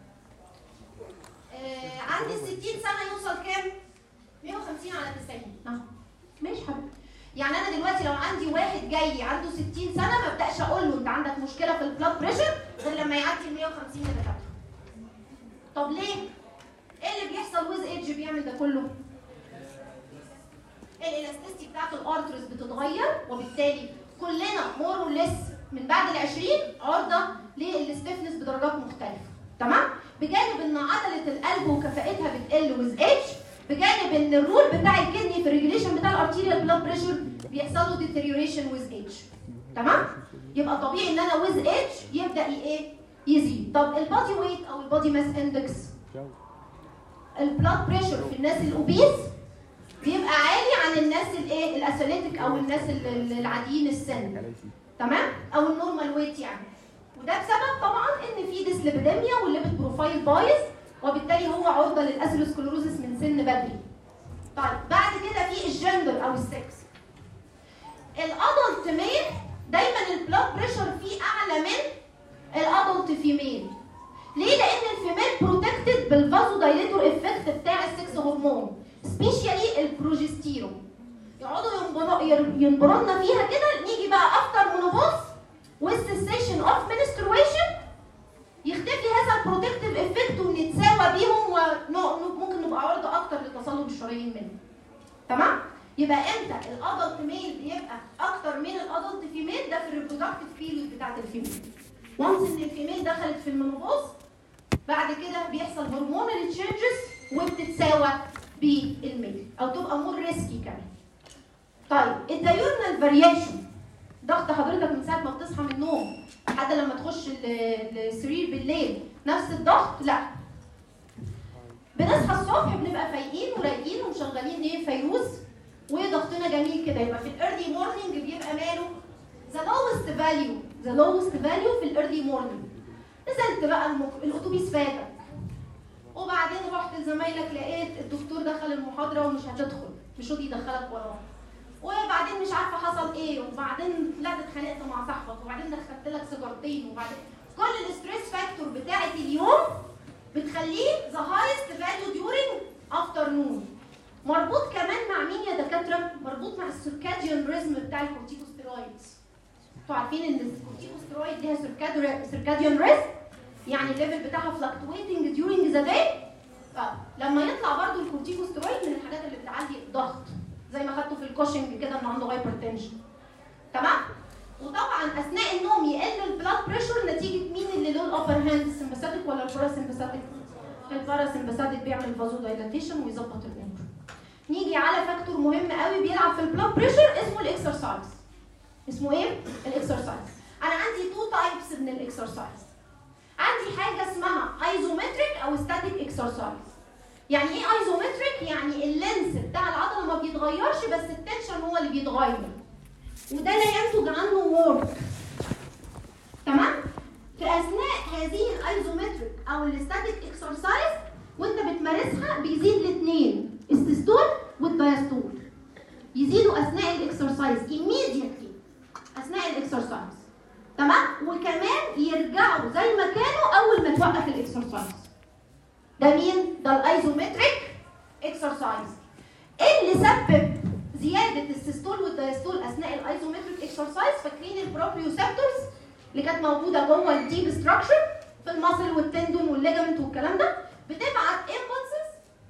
آه عندي 60 سنه يوصل كام 150 على 90 اه ماشي حبيبي يعني انا دلوقتي لو عندي واحد جاي عنده 60 سنه ما ابداش اقول له انت عندك مشكله في البلاد بريشر غير لما يعدي ال 150 اللي دكاتره طب ليه ايه اللي بيحصل ويز ايدج بيعمل ده كله الالاستيستي بتاعت الارترز بتتغير وبالتالي كلنا مور وليس من بعد ال 20 عرضه للستيفنس بدرجات مختلفه تمام بجانب ان عضله القلب وكفاءتها بتقل ويز ايدج بجانب ان الرول بتاع الكدني في الريجوليشن بتاع الارتيريال بلاد بريشر بيحصل له ديتيريوريشن ويز ايدج تمام يبقى طبيعي ان انا ويز ايدج يبدا ي- ايه يزيد طب البادي ويت او البادي ماس اندكس جو البلاد بريشر في الناس الاوبيز بيبقى عالي عن الناس الايه الاسوليتيك او الناس ال- ال- العاديين السن تمام او النورمال ويت يعني وده بسبب طبعا ان في ديسليبيديميا والليبيد بروفايل بايظ وبالتالي هو عرضه للاسيروسكلوروزس من سن بدري طيب بعد كده في الجندر او السكس الادلت ميل دايما البلاد بريشر فيه اعلى من الادلت فيميل ليه؟ لأن الفيميل بروتكتد بالفازو دايليتور افكت بتاع السكس هرمون سبيشالي البروجستيرون يقعدوا ينبروا ينبروا لنا فيها كده نيجي بقى افتر مونوبوز والسيسيشن اوف menstruation يختفي هذا البروتكتيف افكت ونتساوى بيهم وممكن نبقى عرضه اكتر لتصلب الشرايين منهم تمام؟ يبقى امتى الادلت ميل بيبقى اكتر من الادلت فيميل ده في الريبرودكتيف بيريود بتاعت الفيميل وانس ان الفيميل دخلت في المنوبوز بعد كده بيحصل هرمونال تشينجز وبتتساوى بالميل او تبقى مور ريسكي كمان طيب الدايورنال فاريشن ضغط حضرتك من ساعه ما بتصحى من النوم لحد لما تخش ال- السرير بالليل نفس الضغط لا بنصحى الصبح بنبقى فايقين ورايقين ومشغلين ايه فيروز وضغطنا جميل كده يبقى في الايرلي مورنينج بيبقى ماله ذا لوست فاليو ذا لوست فاليو في الايرلي مورنينج نزلت بقى المك... الاتوبيس فاتك وبعدين رحت لزمايلك لقيت الدكتور دخل المحاضره ومش هتدخل مش راضي يدخلك وراه وبعدين مش عارفه حصل ايه وبعدين طلعت اتخانقت مع صاحبك وبعدين دخلت لك سيجارتين وبعدين كل الستريس فاكتور بتاعت اليوم بتخليه ذا هايست فاليو ديورنج افترنون مربوط كمان مع مين يا دكاتره؟ مربوط مع السيركاديان ريزم بتاع الكورتيكوستيرويدز انتوا عارفين ان الكورتيكوستيرويد ليها سيركاديان سيركاديان ريزم يعني الليفل بتاعها فلكتويتنج ديورنج ذا داي لما يطلع برضو الكورتيكوستيرويد من الحاجات اللي بتعلي الضغط زي ما خدته في الكوشنج كده انه عنده هايبرتنشن تمام وطبعا اثناء النوم يقل البلاد بريشر نتيجه مين اللي له الابر هاند السمباثيك ولا الباراسمباثيك الباراسمباثيك بيعمل فازو دايلاتيشن ويظبط الامور نيجي على فاكتور مهم قوي بيلعب في البلاد بريشر اسمه الاكسرسايز اسمه ايه الاكسرسايز انا عندي تو تايبس من الاكسرسايز عندي حاجه اسمها ايزومتريك او ستاتيك اكسرسايز يعني ايه ايزومتريك يعني اللينس بتاع العضله ما بيتغيرش بس التنشن هو اللي بيتغير وده لا ينتج عنه وورك تمام في اثناء هذه الايزومتريك او الستاتيك اكسرسايز وانت بتمارسها بيزيد الاثنين السيستول والدايستول يزيدوا اثناء الاكسرسايز immediately اثناء الاكسرسايز تمام وكمان يرجعوا زي ما كانوا اول ما توقف الاكسرسايز ده مين ده الايزومتريك اكسرسايز ايه اللي سبب زياده السيستول والدايستول اثناء الايزومتريك اكسرسايز فاكرين البروبريوسبتورز اللي كانت موجوده جوه الديب ستراكشر في الماسل والتندون والليجمنت والكلام ده بتبعت امبلسز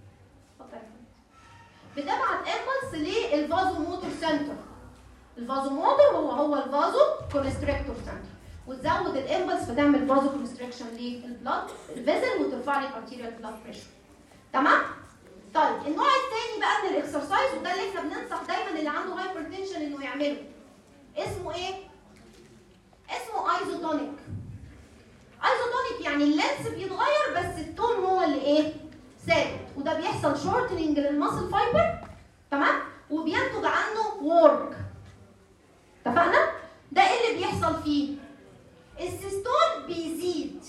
بتبعت امبلس للفازو موتور سنتر الفازو موتور هو هو الفازو كونستريكتور سنتر وتزود الامبلس فتعمل فازو كونستريكشن للبلاد الفيزل وترفع لي الارتيريال بلاد بريشر تمام طيب النوع الثاني بقى من الاكسرسايز وده اللي احنا بننصح دايما اللي عنده هايبرتنشن انه يعمله اسمه ايه اسمه ايزوتونيك ايزوتونيك يعني اللينس بيتغير بس التون هو اللي ايه ثابت وده بيحصل شورتنج للماسل فايبر تمام وبينتج عنه وورك اتفقنا ده ايه اللي بيحصل فيه السيستول بيزيد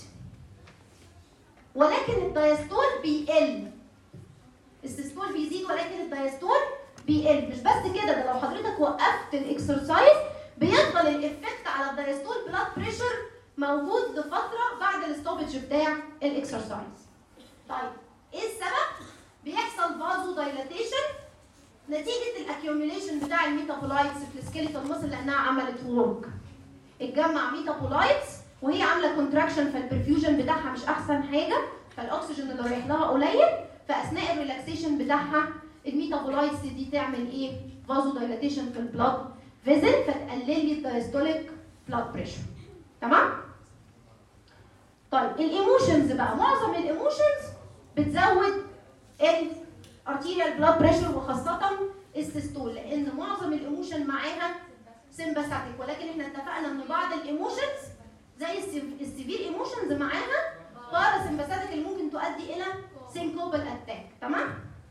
ولكن الدايستول بيقل السيستول بيزيد ولكن الدايستول بيقل مش بس كده ده لو حضرتك وقفت الاكسرسايز بيفضل الافكت على الدايستول بلاد بريشر موجود لفتره بعد الستوبج بتاع الاكسرسايز طيب ايه السبب بيحصل فازو دايلاتيشن نتيجه الاكيوميليشن بتاع الميتابولايتس في السكيليتال ماسل لانها عملت وورك اتجمع ميتابولايتس وهي عامله كونتراكشن فالبرفيوجن بتاعها مش احسن حاجه فالاكسجين اللي رايح لها قليل فاثناء الريلاكسيشن بتاعها الميتابولايتس دي تعمل ايه فازو دايلاتيشن في البلاد فيزل فتقلل لي الدايستوليك بلاد بريشر تمام طيب الايموشنز بقى معظم الايموشنز بتزود الارتيريال بلاد بريشر وخاصه السيستول لان معظم الايموشن معاها سمباثيك ولكن احنا اتفقنا ان بعض الايموشنز زي السيفير ايموشنز معاها بارا سمباثيك اللي ممكن تؤدي الى سينكوبال اتاك تمام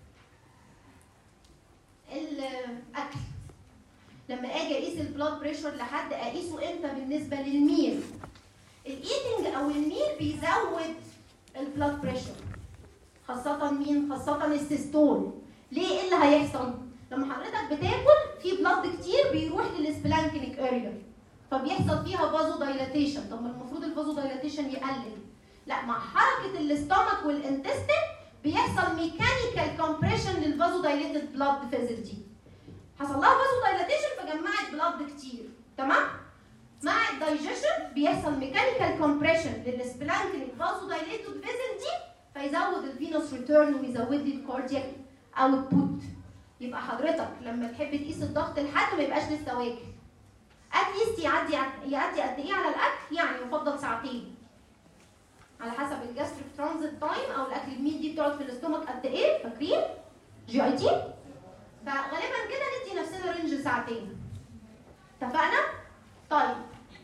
الاكل لما اجي اقيس البلاد بريشر لحد اقيسه امتى بالنسبه للميل الايتنج او الميل بيزود البلاد بريشر خاصة مين؟ خاصة السيستول. ليه ايه اللي هيحصل؟ لما حضرتك بتاكل في بلاد كتير بيروح للسبلانكينيك اريا فبيحصل فيها فازو دايلاتيشن، طب ما المفروض الفازو دايلاتيشن يقلل. لا مع حركة الاستومك والانتستين بيحصل ميكانيكال كومبريشن للفازو دايليتد بلاد فيزل دي. حصل لها فازو دايلاتيشن فجمعت بلاد كتير، تمام؟ مع الدايجيشن بيحصل ميكانيكال كومبريشن للسبلانكينيك فازو دايليتد فيزل دي فيزود الفينوس ريتيرن ويزود لي الكاردياك اوتبوت يبقى حضرتك لما تحب تقيس الضغط لحد ما يبقاش لسه واكل اتليست يعدي يعدي قد ايه على الاكل يعني يفضل ساعتين على حسب الجاستريك ترانزيت تايم او الاكل الميل دي بتقعد في الاستومك قد ايه فاكرين جي اي تي فغالبا كده ندي نفسنا رينج ساعتين اتفقنا طيب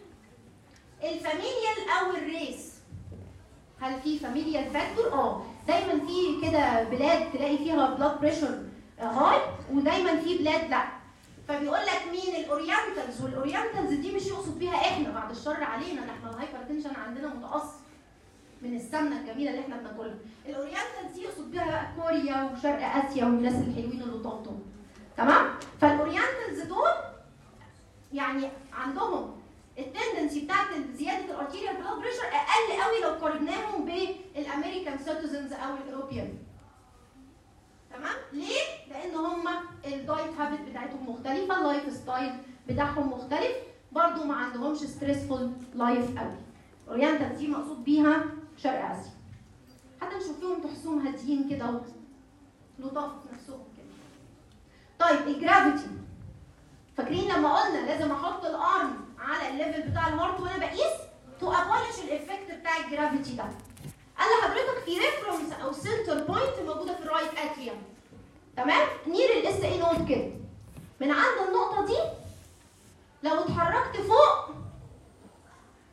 الفاميليال او الريس هل في فاميليال فاكتور؟ اه دايما في كده بلاد تلاقي فيها بلاد بريشر هاي ودايما في بلاد لا فبيقول لك مين الاورينتالز والاورينتالز دي مش يقصد بيها احنا بعد الشر علينا ده احنا الهايبرتنشن عندنا متاثر من السمنه الجميله اللي احنا بناكلها الاورينتالز دي يقصد بيها بقى كوريا وشرق اسيا والناس الحلوين اللطاف دول تمام فالاورينتالز دول يعني عندهم التندنسي بتاعت زياده الارتيريال بلاد بريشر اقل قوي لو قارناهم بالامريكان سيتيزنز او الاوروبيان تمام ليه لان هم الدايت هابت بتاعتهم مختلفه اللايف ستايل بتاعهم مختلف برضو ما عندهمش ستريسفول لايف قوي اورينتال دي مقصود بيها شرق اسيا حتى نشوف فيهم تحسهم هاديين كده لطاف في نفسهم كده طيب الجرافيتي فاكرين لما قلنا لازم احط الارم على الليفل بتاع الهارت وانا بقيس تو ابولش الايفكت بتاع الجرافيتي ده قال لحضرتك في ريفرنس او سنتر بوينت موجوده في الرايت اتريوم تمام نير الاس اي نوت كده من عند النقطه دي لو اتحركت فوق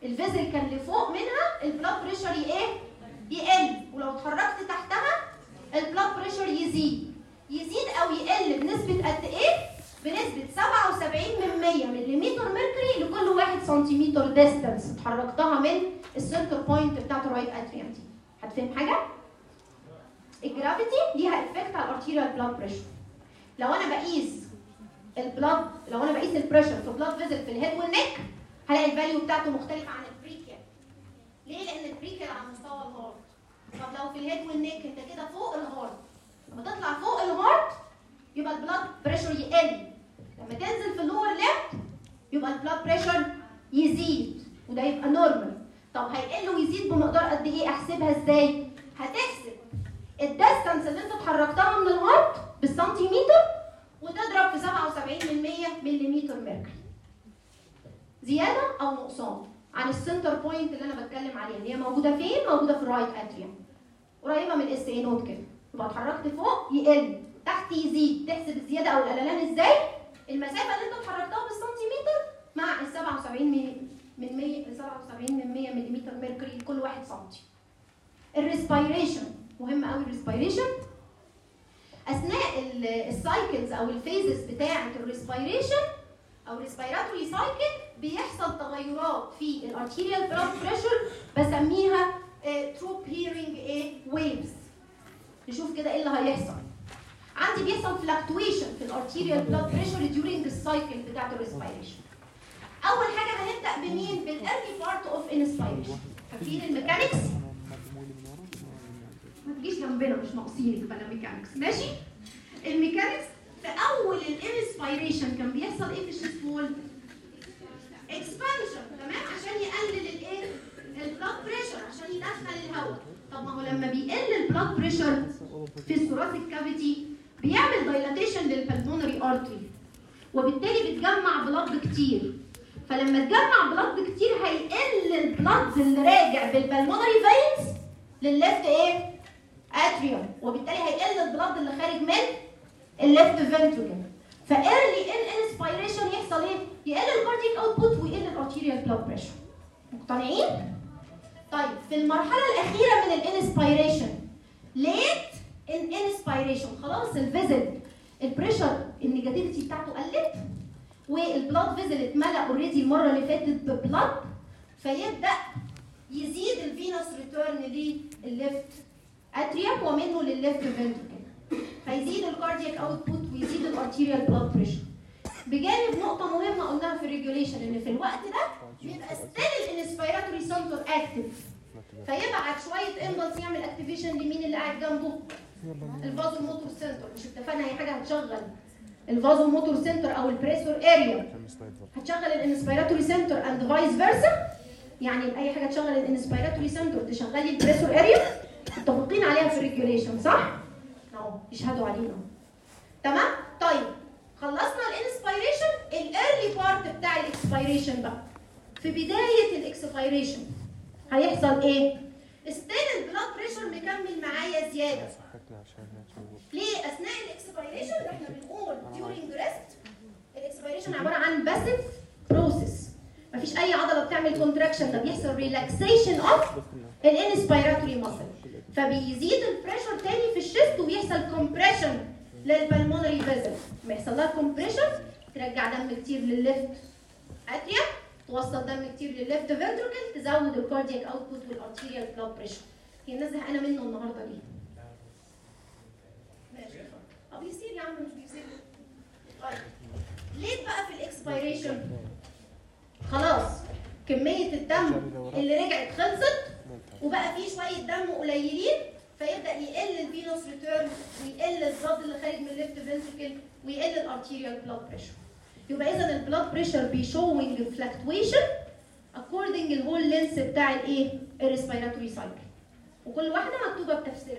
الفيزل كان لفوق منها البلاد بريشر ايه يقل ولو اتحركت تحتها البلاد بريشر يزيد يزيد او يقل بنسبه قد ايه بنسبه 77 من 100 ملم ميركوري لكل 1 سنتيمتر ديستانس اتحركتها من السنتر بوينت بتاعت الرايت اتريوم دي هتفهم حاجه الجرافيتي ليها افكت على الارتيريال بلاد بريشر لو انا بقيس البلاد لو انا بقيس البريشر في بلاد فيزل في الهيد والنك هلاقي الفاليو بتاعته مختلفه عن البريكيال ليه لان البريكيال على مستوى الهارت طب لو في الهيد والنك انت كده فوق الهارت لما تطلع فوق الهارت يبقى البلاد بريشر يقل لما تنزل في اللور ليفت يبقى البلاد بريشر يزيد وده يبقى نورمال طب هيقل ويزيد بمقدار قد ايه احسبها ازاي هتحسب الديستانس اللي انت اتحركتها من الهارت بالسنتيمتر وتضرب في 77 من 100 ملم ميركوري زياده او نقصان عن السنتر بوينت اللي انا بتكلم عليها اللي هي موجوده فين موجوده في الرايت اتريوم قريبه من الاس اي نود كده يبقى اتحركت فوق يقل تحت يزيد تحسب الزياده او القللان ازاي المسافه اللي انت اتحركتها بالسنتيمتر مع ال 77 من من 100 77 من 100 ملم ميركوري لكل واحد سنتي الريسبيريشن مهم قوي الريسبيريشن اثناء السايكلز او الفيزز بتاعه الريسبيريشن او ريسبيراتوري سايكل بيحصل تغيرات في الارتيريال بلاد بريشر بسميها تروب هيرنج ايه ويفز نشوف كده ايه اللي هيحصل عندي بيحصل فلكتويشن في الارتيريال بلاد بريشر ديورينج السايكل بتاعت الريسبيريشن اول حاجه هنبدا بمين بالايرلي بارت اوف انسبيريشن فاكرين الميكانكس ما تجيش جنبنا مش ناقصينك بلا ميكانكس ماشي الميكانكس في اول الانسبيريشن كان بيحصل ايه في الشيست وول اكسبانشن تمام عشان يقلل الايه البلاد بريشر عشان يدخل الهواء طب ما هو لما بيقل البلاد بريشر في الثوراسيك كافيتي بيعمل دايلاتيشن للبلمونري ارتري وبالتالي بتجمع بلاد كتير فلما تجمع بلاد كتير هيقل البلاد اللي راجع بالبلمونري فينز للليفت ايه اتريوم وبالتالي هيقل البلاد اللي خارج من الليفت فنتريكل فايرلي ان انسبيريشن يحصل ايه يقل الكاردياك اوتبوت ويقل الارتيريال بلاد بريشر مقتنعين طيب في المرحله الاخيره من الانسبيريشن ليت ان انسبيريشن خلاص الفيزل البريشر النيجاتيفيتي بتاعته قلت والبلاد فيزل اتملى اوريدي المره اللي فاتت ببلاد فيبدا يزيد الفينوس ريتيرن للليفت اتريوم ومنه للليفت فنتريكل فيزيد الكاردياك اوتبوت ويزيد الارتيريال بلاد بريشر بجانب نقطة مهمة قلناها في الريجوليشن ان في الوقت ده بيبقى ستيل الانسبيراتوري سنتر اكتف فيبعت شوية امبلس يعمل اكتيفيشن لمين اللي قاعد جنبه الفازو موتور سنتر مش اتفقنا هي حاجة هتشغل الفازو موتور سنتر او البريسور اريا هتشغل الانسبيراتوري سنتر اند فايس فيرسا يعني اي حاجة تشغل الانسبيراتوري سنتر تشغلي البريسور اريا متفقين عليها في الريجوليشن صح؟ اهو يشهدوا علينا تمام؟ طيب خلصنا الانسبيريشن الايرلي بارت بتاع الاكسبيريشن بقى في بدايه الاكسبيريشن هيحصل ايه؟ ستيل البلاد بريشر مكمل معايا زياده صحتنا عشان نشوف ليه اثناء الاكسبيريشن احنا بنقول during ريست الاكسبيريشن عباره عن باسيف بروسيس مفيش اي عضله بتعمل كونتراكشن ده بيحصل ريلاكسيشن اوف الانسبيراتوري ماسل فبيزيد البريشر تاني في الشيست وبيحصل كومبريشن للبلمونري فيزل لما يحصل لها كومبريشن ترجع دم كتير للليفت اتريا توصل دم كتير للليفت فنتركل تزود الكاردياك اوتبوت والارتيريال بلاد بريشر هي الناس زهقانه منه النهارده ليه؟ ماشي اه بيصير يا عم مش بيصير طيب ليه بقى في الاكسبيريشن خلاص كميه الدم اللي رجعت خلصت وبقى فيه شويه دم قليلين فيبدا يقل الفينوس ريتيرن ويقل البلاد اللي خارج من الليفت فنتركل ويقل الارتيريال بلاد بريشر يبقى اذا البلاد بريشر بيشوينج فلكتويشن اكوردنج الهول لينس بتاع الايه الريسبيراتوري سايكل وكل واحده مكتوبه بتفسيرها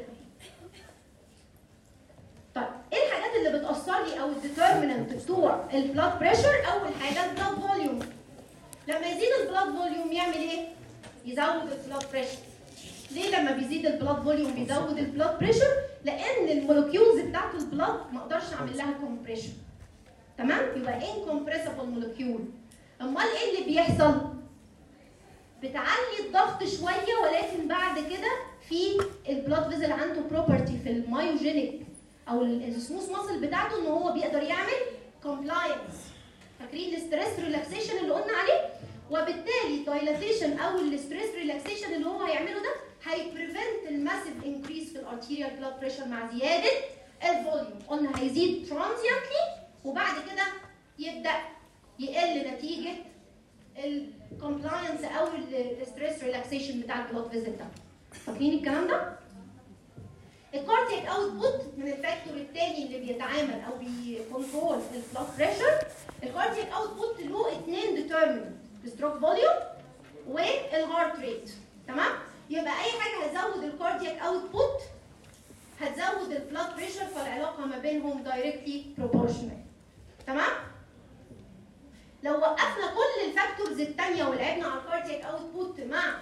طيب ايه الحاجات اللي بتاثر لي او الديترمينانت بتوع البلاد بريشر اول حاجه البلاد فوليوم لما يزيد البلاد فوليوم يعمل ايه يزود البلاد بريشر ليه لما بيزيد البلاد فوليوم بيزود البلاد بريشر لان المولكيولز بتاعت البلاد ما اقدرش اعمل لها كومبريشن تمام يبقى انكمبريسبل مولكيول امال ايه اللي بيحصل بتعلي الضغط شويه ولكن بعد كده في البلاد فيزل عنده بروبرتي في المايوجينيك او السموث ماسل بتاعته ان هو بيقدر يعمل كومبلاينس فاكرين الستريس ريلاكسيشن اللي قلنا عليه وبالتالي الدايلاتيشن او الستريس ريلاكسيشن اللي هو هيعمله ده هيبريفنت الماسيف انكريس في الارتيريال بلاد بريشر مع زياده الفوليوم قلنا هيزيد ترانزيانتلي وبعد كده يبدا يقل نتيجه الكومبلاينس او الستريس ريلاكسيشن بتاع البلاد فيزل ده فاكرين الكلام ده؟ الكاردياك اوتبوت من الفاكتور الثاني اللي بيتعامل او بيكونترول البلاد بريشر الكاردياك اوتبوت له اثنين ديترمين الستروك فوليوم والهارت ريت تمام؟ يبقى اي حاجه هتزود الكاردياك اوتبوت هتزود البلاد بريشر فالعلاقه ما بينهم دايركتلي بروبورشنال تمام؟ لو وقفنا كل الفاكتورز الثانيه ولعبنا على الكاردياك اوتبوت مع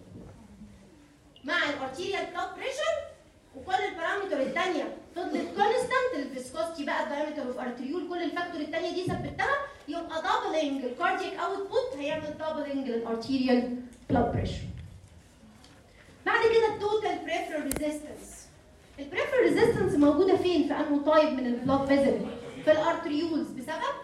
مع الارتيريال بلاد بريشر وكل البارامتر الثانيه فضلت كونستانت الفيسكوستي بقى الدايمتر اوف ارتريول كل الفاكتور الثانيه دي ثبتها يبقى دبلنج الكاردياك اوتبوت هيعمل دبلنج للارتيريال بلاد بريشر بعد كده التوتال بريفرال ريزيستنس البريفرال ريزيستنس موجوده فين في انه طيب من البلاد فيزل في الارتريولز بسبب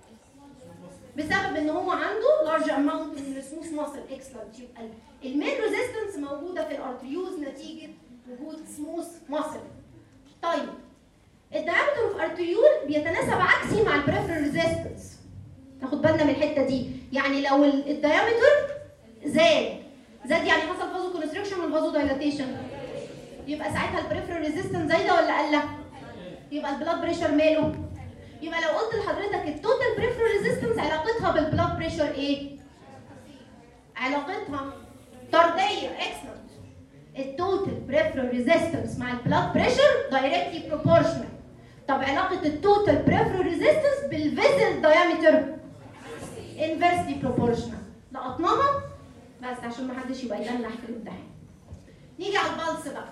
بسبب ان هو عنده لارج اماونت من السموث ماسل اكسلنت يبقى المين ريزيستنس موجوده في الارتريولز نتيجه وجود سموث ماسل طيب الدايمتر اوف ارتريول بيتناسب عكسي مع البريفرال ريزيستنس ناخد بالنا من الحته دي يعني لو الدايمتر زاد زاد يعني حصل فازو كونستريكشن والفازو دايلاتيشن يبقى ساعتها البريفرال ريزيستنس زايده ولا قل يبقى البلاد بريشر ماله يبقى لو قلت لحضرتك التوتال بريفرال ريزيستنس علاقتها بالبلاد بريشر ايه علاقتها طرديه اكسلنت التوتال بريفرال ريزيستنس مع البلاد بريشر دايركتلي بروبورشنال طب علاقه التوتال بريفرال ريزيستنس بالفيزل دايمتر انفرسلي بروبورشنال لقطناها بس عشان ما حدش يبقى يلمح في الامتحان نيجي على البلس بقى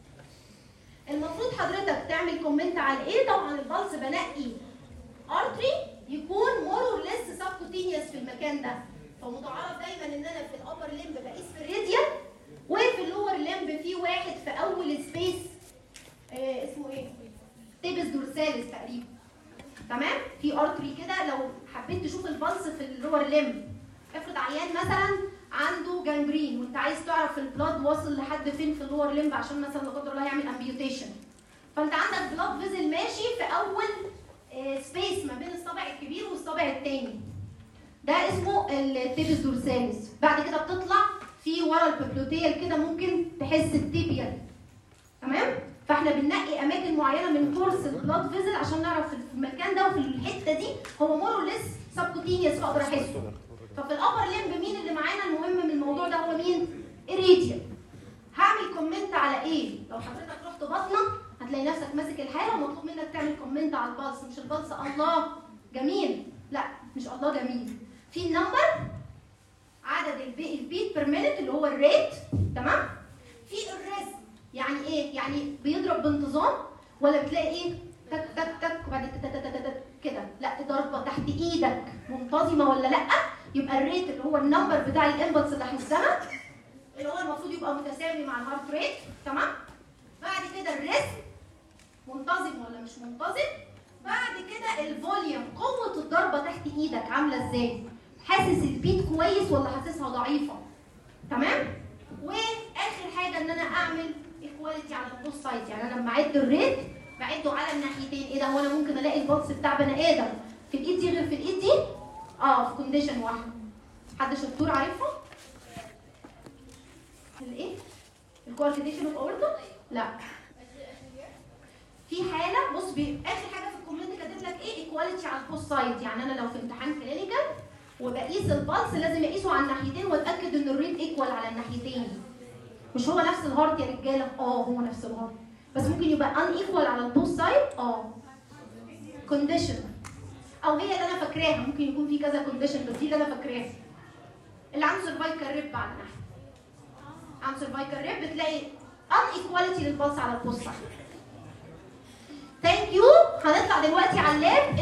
المفروض حضرتك تعمل كومنت على ايه طبعا البلس بنقي ارتري يكون مور اور ليس سبكوتينيوس في المكان ده فمتعارف دايما ان انا في الابر ليمب بقيس في الراديال وفي اللور ليمب في واحد في اول سبيس آه اسمه ايه؟ تيبس دورساليس تقريبا تمام؟ في ارتري كده لو حبيت تشوف البلس في اللور ليمب افرض عيان مثلا عنده جانجرين وانت عايز تعرف البلاد واصل لحد فين في اللور ليمب عشان مثلا لا قدر الله يعمل امبيوتيشن فانت عندك بلاد فيزل ماشي في اول سبيس ما بين الصابع الكبير والصابع الثاني ده اسمه التيبس دورساليس بعد كده بتطلع في ورا البيبلوتيال كده ممكن تحس التيبيال تمام فاحنا بننقي اماكن معينه من كورس البلاد فيزل عشان نعرف في المكان ده وفي الحته دي هو مور ليس سبكوتينيوس اقدر احسه ففي الابر ليمب مين اللي معانا المهم من الموضوع ده هو مين؟ الريديال هعمل كومنت على ايه؟ لو حضرتك رحت بطنه هتلاقي نفسك ماسك الحاله ومطلوب منك تعمل كومنت على البلس مش البلس الله جميل لا مش الله جميل في النمبر عدد البي البيت بير مينت اللي هو الريت تمام في الريزم يعني ايه يعني بيضرب بانتظام ولا بتلاقي ايه تك تك تك وبعد كده تك تك تك كده لا ضربه تحت ايدك منتظمه ولا لا يبقى الريت اللي هو النمبر بتاع الانبوتس اللي هيستمع اللي هو المفروض يبقى متساوي مع الهارت ريت تمام بعد كده الريتم منتظم ولا مش منتظم بعد كده الفوليوم قوه الضربه تحت ايدك عامله ازاي حاسس البيت كويس ولا حاسسها ضعيفه تمام واخر حاجه ان انا اعمل ايكواليتي على البوست سايد يعني انا لما اعد الريت بعده على الناحيتين ايه ده هو انا ممكن الاقي البلس بتاع بني ادم في الايد دي غير في الايد دي اه في كونديشن واحده حد شطور عارفها الايه الكوردينيشن اوف اورتا لا في حاله بص بي... اخر حاجه في الكومنت كاتب لك ايه ايكواليتي على البوست سايد يعني انا لو في امتحان كلينيكال وبقيس البلس لازم اقيسه على الناحيتين واتاكد ان الريت ايكوال على الناحيتين مش هو نفس الهارت يا رجاله اه هو نفس الهارت بس ممكن يبقى ان ايكوال على البوست سايد اه كونديشن او هي اللي انا فاكراها ممكن يكون في كذا كونديشن بس دي اللي انا فاكراها اللي عنده سيرفايكال ريب على ناحيه عنده سيرفايكال ريب بتلاقي ان ايكواليتي للبلس على البوست سايد ثانك يو هنطلع دلوقتي على اللاب